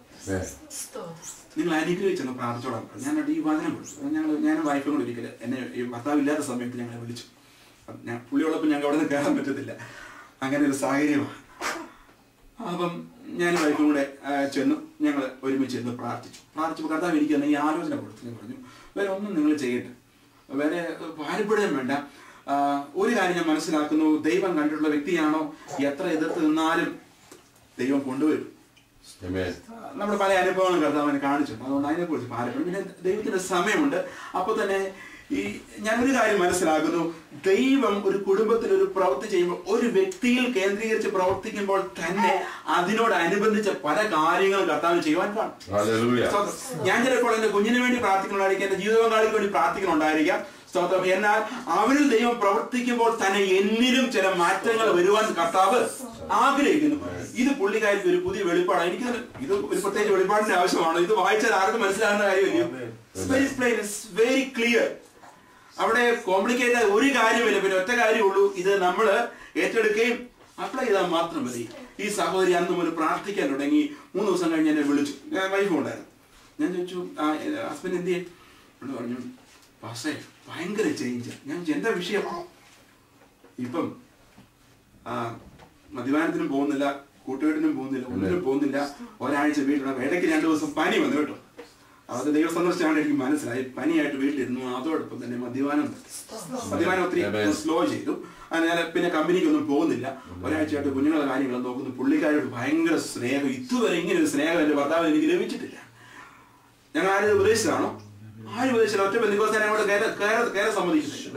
നിങ്ങൾ അനുഗ്രഹിച്ചെന്ന് പ്രാർത്ഥിച്ചോളാം ഞാൻ ഈ വചനം കൊടുത്തു ഞങ്ങൾ ഞാനും വൈഫും കൂടി ഒരിക്കൽ എന്നെ ഈ ഭർത്താവ് ഇല്ലാത്ത സമയത്ത് ഞങ്ങളെ വിളിച്ചു അപ്പം ഞാൻ പുള്ളിയോടൊപ്പം ഞങ്ങൾക്ക് അവിടെ നിന്ന് കയറാൻ പറ്റത്തില്ല അങ്ങനെ ഒരു സാഹചര്യമാണ് അപ്പം ഞാൻ വൈഫും കൂടെ ആ, ചെന്നു ഞങ്ങൾ ഒരുമിച്ച് ചെന്ന് പ്രാർത്ഥിച്ചു പ്രാർത്ഥിച്ചപ്പോൾ കർത്താവ് എനിക്ക് തന്നെ ഈ ആലോചന കൊടുത്തു ഞാൻ പറഞ്ഞു വേറെ ഒന്നും നിങ്ങൾ ചെയ്യട്ടെ വേറെ ഭാരപ്പെടുകയും വേണ്ട ആ, ഒരു കാര്യം ഞാൻ മനസ്സിലാക്കുന്നു ദൈവം കണ്ടിട്ടുള്ള വ്യക്തിയാണോ എത്ര എതിർത്ത് നിന്നാലും ദൈവം കൊണ്ടുവരും നമ്മുടെ പല അനുഭവങ്ങളും കർത്താവിനെ കാണിച്ചിട്ടുണ്ട് അതുകൊണ്ട് അതിനെക്കുറിച്ച് ഭാരപ്പെടും പിന്നെ ദൈവത്തിന്റെ സമയമുണ്ട് അപ്പോൾ തന്നെ ഈ ഞാനൊരു കാര്യം മനസ്സിലാക്കുന്നു ദൈവം ഒരു കുടുംബത്തിൽ ഒരു പ്രവൃത്തി ചെയ്യുമ്പോൾ ഒരു വ്യക്തിയിൽ കേന്ദ്രീകരിച്ച് പ്രവർത്തിക്കുമ്പോൾ തന്നെ അതിനോടനുബന്ധിച്ച പല കാര്യങ്ങളും കർത്താവിന് ചെയ്യുവാൻ കാണും Hallelujah. സ്തോത്രം. ഞാൻ ചിലപ്പോൾ എന്റെ കുഞ്ഞിന് വേണ്ടി പ്രാർത്ഥിക്കുന്നുണ്ടായിരിക്കും എന്റെ ജീവിത പങ്കാളിക്ക് വേണ്ടി പ്രാർത്ഥിക്കുന്നുണ്ടായിരിക്കാം സ്തോത്രം എന്നാൽ അവരിൽ ദൈവം പ്രവർത്തിക്കുമ്പോൾ തന്നെ എന്നിലും ചില മാറ്റങ്ങൾ വരുവാൻ കർത്താവ് ആഗ്രഹിക്കുന്നു ഇത് പുള്ളിക്കാരിക്ക് ഒരു പുതിയ വെളിപ്പാടാണ് എനിക്ക് ഇത് ഒരു പ്രത്യേക വെളിപ്പാടിന്റെ ആവശ്യമാണ് ഇത് വായിച്ചാൽ ആർക്കും മനസ്സിലാകുന്ന കാര്യമില്ല വെരി പ്ലെയിൻ വെരി ക്ലിയർ അവിടെ കോംപ്ലിക്കേറ്റ് ഒരു കാര്യമില്ല പിന്നെ ഒറ്റ കാര്യമുള്ളൂ ഇത് നമ്മൾ ഏറ്റെടുക്കുകയും അപ്ലൈ ചെയ്താൽ മാത്രം മതി ഈ സഹോദരി അന്ന് മുതൽ പ്രാർത്ഥിക്കാൻ തുടങ്ങി മൂന്ന് ദിവസം കഴിഞ്ഞ് എന്നെ വിളിച്ചു ഞാൻ വൈഫും ഉണ്ടായിരുന്നു ഞാൻ ചോദിച്ചു ഹസ്ബൻഡ് എന്ത് ചെയ്യും പുള്ളി പറഞ്ഞു പാസ്റ്റേ ഭയങ്കര ചേഞ്ച് ഞാൻ ചോദിച്ചു, എന്താ വിഷയം ഇപ്പം ആ, മദ്യപാനത്തിനും പോകുന്നില്ല കൂട്ടുകെട്ടിനും പോകുന്നില്ല ഒന്നിനും പോകുന്നില്ല ഒരാഴ്ച വീട്ടിലാണ് ഇടയ്ക്ക് രണ്ടു ദിവസം പനി വന്നു കേട്ടോ അത് ദൈവ സന്ദർശിച്ചാണ് എനിക്ക് മനസ്സിലായി പനിയായിട്ട് വീട്ടിലിരുന്നു അതോടൊപ്പം തന്നെ മദ്യപാനം നിർത്തി. മദ്യപാനം ഒത്തിരി Amen. സ്ലോ ചെയ്തു അതിനാൽ പിന്നെ കമ്പനിക്കൊന്നും പോകുന്നില്ല ഒരാഴ്ചയായിട്ട് കുഞ്ഞുങ്ങളെ കാര്യങ്ങൾ നോക്കുന്നു പുള്ളിക്കാരോട് ഭയങ്കര സ്നേഹം ഇതുവരെ ഇങ്ങനെ ഒരു സ്നേഹം എന്റെ ഭർത്താവ് എനിക്ക് ലഭിച്ചിട്ടില്ല ഞങ്ങൾ ആരും ഉപദേശിച്ചതാണോ ആരും ഉപദേശിച്ചില്ല ഒറ്റ ബന്ധുക്കോസാൻ അങ്ങോട്ട് കയറി കയറി കയറി സമ്മതിക്കുന്നില്ല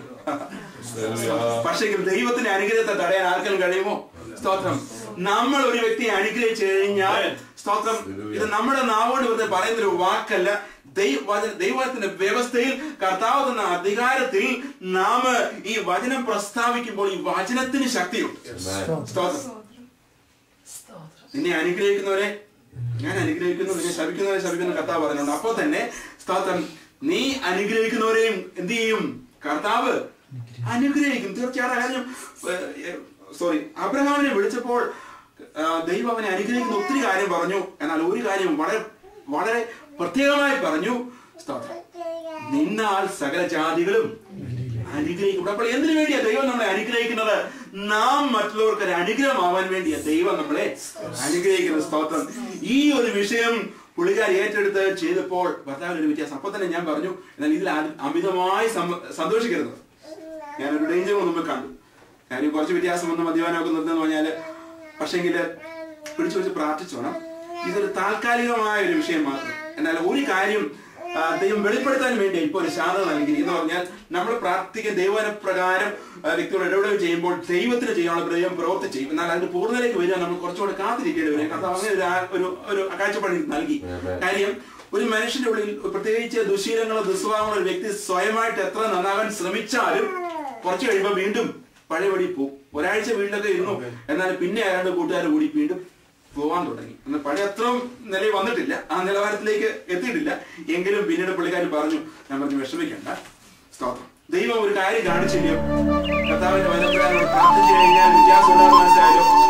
പക്ഷേ ദൈവത്തിന്റെ അനുഗ്രഹത്തെ തടയാൻ ആർക്കും കഴിയുമോ സ്തോത്രം നമ്മൾ ഒരു വ്യക്തിയെ അനുഗ്രഹിച്ചു കഴിഞ്ഞാൽ സ്തോത്രം ഇത് നമ്മുടെ നാവോട് വെറുതെ പറയുന്ന ഒരു വാക്കല്ല ദൈവ- വചന- ദൈവത്തിന്റെ വ്യവസ്ഥയിൽ കർത്താവ് തന്ന അധികാരത്തിൽ നാം ഈ വചനം പ്രസ്താവിക്കുമ്പോൾ ഈ വചനത്തിന് ശക്തിയുണ്ട് സ്തോത്രം നിന്നെ അനുഗ്രഹിക്കുന്നവരെ ഞാൻ അനുഗ്രഹിക്കുന്നു നിന്നെ ശപിക്കുന്നവരെ ശപിക്കുന്ന കർത്താവ് പറയുന്നുണ്ട് അപ്പോൾ തന്നെ സ്തോത്രം നീ അനുഗ്രഹിക്കുന്നവരെയും എന്ത് ചെയ്യും കർത്താവ് അനുഗ്രഹിക്കും തീർച്ചയായിട്ടും ആ കാര്യം സോറി അബ്രഹാമിനെ വിളിച്ചപ്പോൾ ആ, ദൈവം അവനെ അനുഗ്രഹിക്കുന്ന ഒത്തിരി കാര്യം പറഞ്ഞു എന്നാൽ ഒരു കാര്യം വളരെ വളരെ പ്രത്യേകമായി പറഞ്ഞു സ്തോത്രം നിന്നാൽ സകല ജാതികളും അനുഗ്രഹിക്കും അപ്പോൾ എന്തിനു വേണ്ടിയാ ദൈവം നമ്മളെ അനുഗ്രഹിക്കുന്നത് നാം മറ്റുള്ളവർക്ക് ഒരു അനുഗ്രഹമാവാൻ വേണ്ടിയാ ദൈവം നമ്മളെ അനുഗ്രഹിക്കുന്ന സ്തോത്രം ഈ ഒരു വിഷയം പുള്ളിക്കാർ ഏറ്റെടുത്ത് ചെയ്തപ്പോൾ ഭർത്താവിന് ഒരു വ്യത്യാസം അപ്പൊ തന്നെ ഞാൻ പറഞ്ഞു എന്നാൽ ഇതിൽ ആരും അമിതമായി സമ്മ- സന്തോഷിക്കരുത് ഞാനൊരു ഡേഞ്ചർ മുമ്പ് കണ്ടു കാര്യം കുറച്ച് വ്യത്യാസം വന്ന് മദ്യപാനമൊക്കെ നിർത്തുന്ന പറഞ്ഞാല് പക്ഷെങ്കില് പിടിച്ചു വെച്ച് പ്രാർത്ഥിച്ചോണം ഇതൊരു താൽക്കാലികമായ ഒരു വിഷയം മാത്രം എന്നാൽ ഒരു കാര്യം ആ, ദൈവം വെളിപ്പെടുത്താൻ വേണ്ടി ഇപ്പോൾ ഒരു ശാന്തത നൽകി എന്ന് പറഞ്ഞാൽ നമ്മൾ പ്രാർത്ഥിക്കുന്ന ദൈവന പ്രകാരം വ്യക്തിയോട് ഇടപെടുകയും ചെയ്യുമ്പോൾ ദൈവത്തിന് ചെയ്യാനുള്ള ദൈവം പ്രവൃത്തി ചെയ്യും എന്നാൽ അതിന്റെ പൂർണ്ണതയിലേക്ക് വരിക നമ്മൾ കുറച്ചുകൂടെ കാത്തിരിക്കേണ്ടി വരും കർത്താവ് അങ്ങനെ ഒരു ആ- ഒരു ഒരു കാഴ്ചപ്പാട് എനിക്ക് നൽകി കാര്യം ഒരു മനുഷ്യന്റെ ഉള്ളിൽ പ്രത്യേകിച്ച് ദുശീലങ്ങളോ ദുസ്വഭാവങ്ങളോ ഒരു വ്യക്തി സ്വയമായിട്ട് എത്ര നന്നാകാൻ ശ്രമിച്ചാലും കുറച്ച് കഴിയുമ്പോൾ വീണ്ടും പഴയപടി പോകും ഒരാഴ്ച വീട്ടിലൊക്കെ ഇരുന്നു എന്നാൽ പിന്നെ ആരാണ്ട് കൂട്ടുകാർ കൂടി വീണ്ടും പോവാൻ തുടങ്ങി എന്നാൽ പഴയ അത്രയും നിലയിൽ വന്നിട്ടില്ല ആ നിലവാരത്തിലേക്ക് എത്തിയിട്ടില്ല എങ്കിലും പിന്നീട് പുള്ളിക്കാരി പറഞ്ഞു ഞാൻ പറഞ്ഞു വിഷമിക്കണ്ട സ്തോത്രം ദൈവം ഒരു കാര്യം കാണിച്ചില്ലയോ കർത്താവിന്റെ വലപ്പുരാനോട് പ്രാർത്ഥിച്ചു കഴിഞ്ഞാൽ വ്യത്യാസം ഉണ്ടാകുന്ന മനസ്സിലായല്ലോ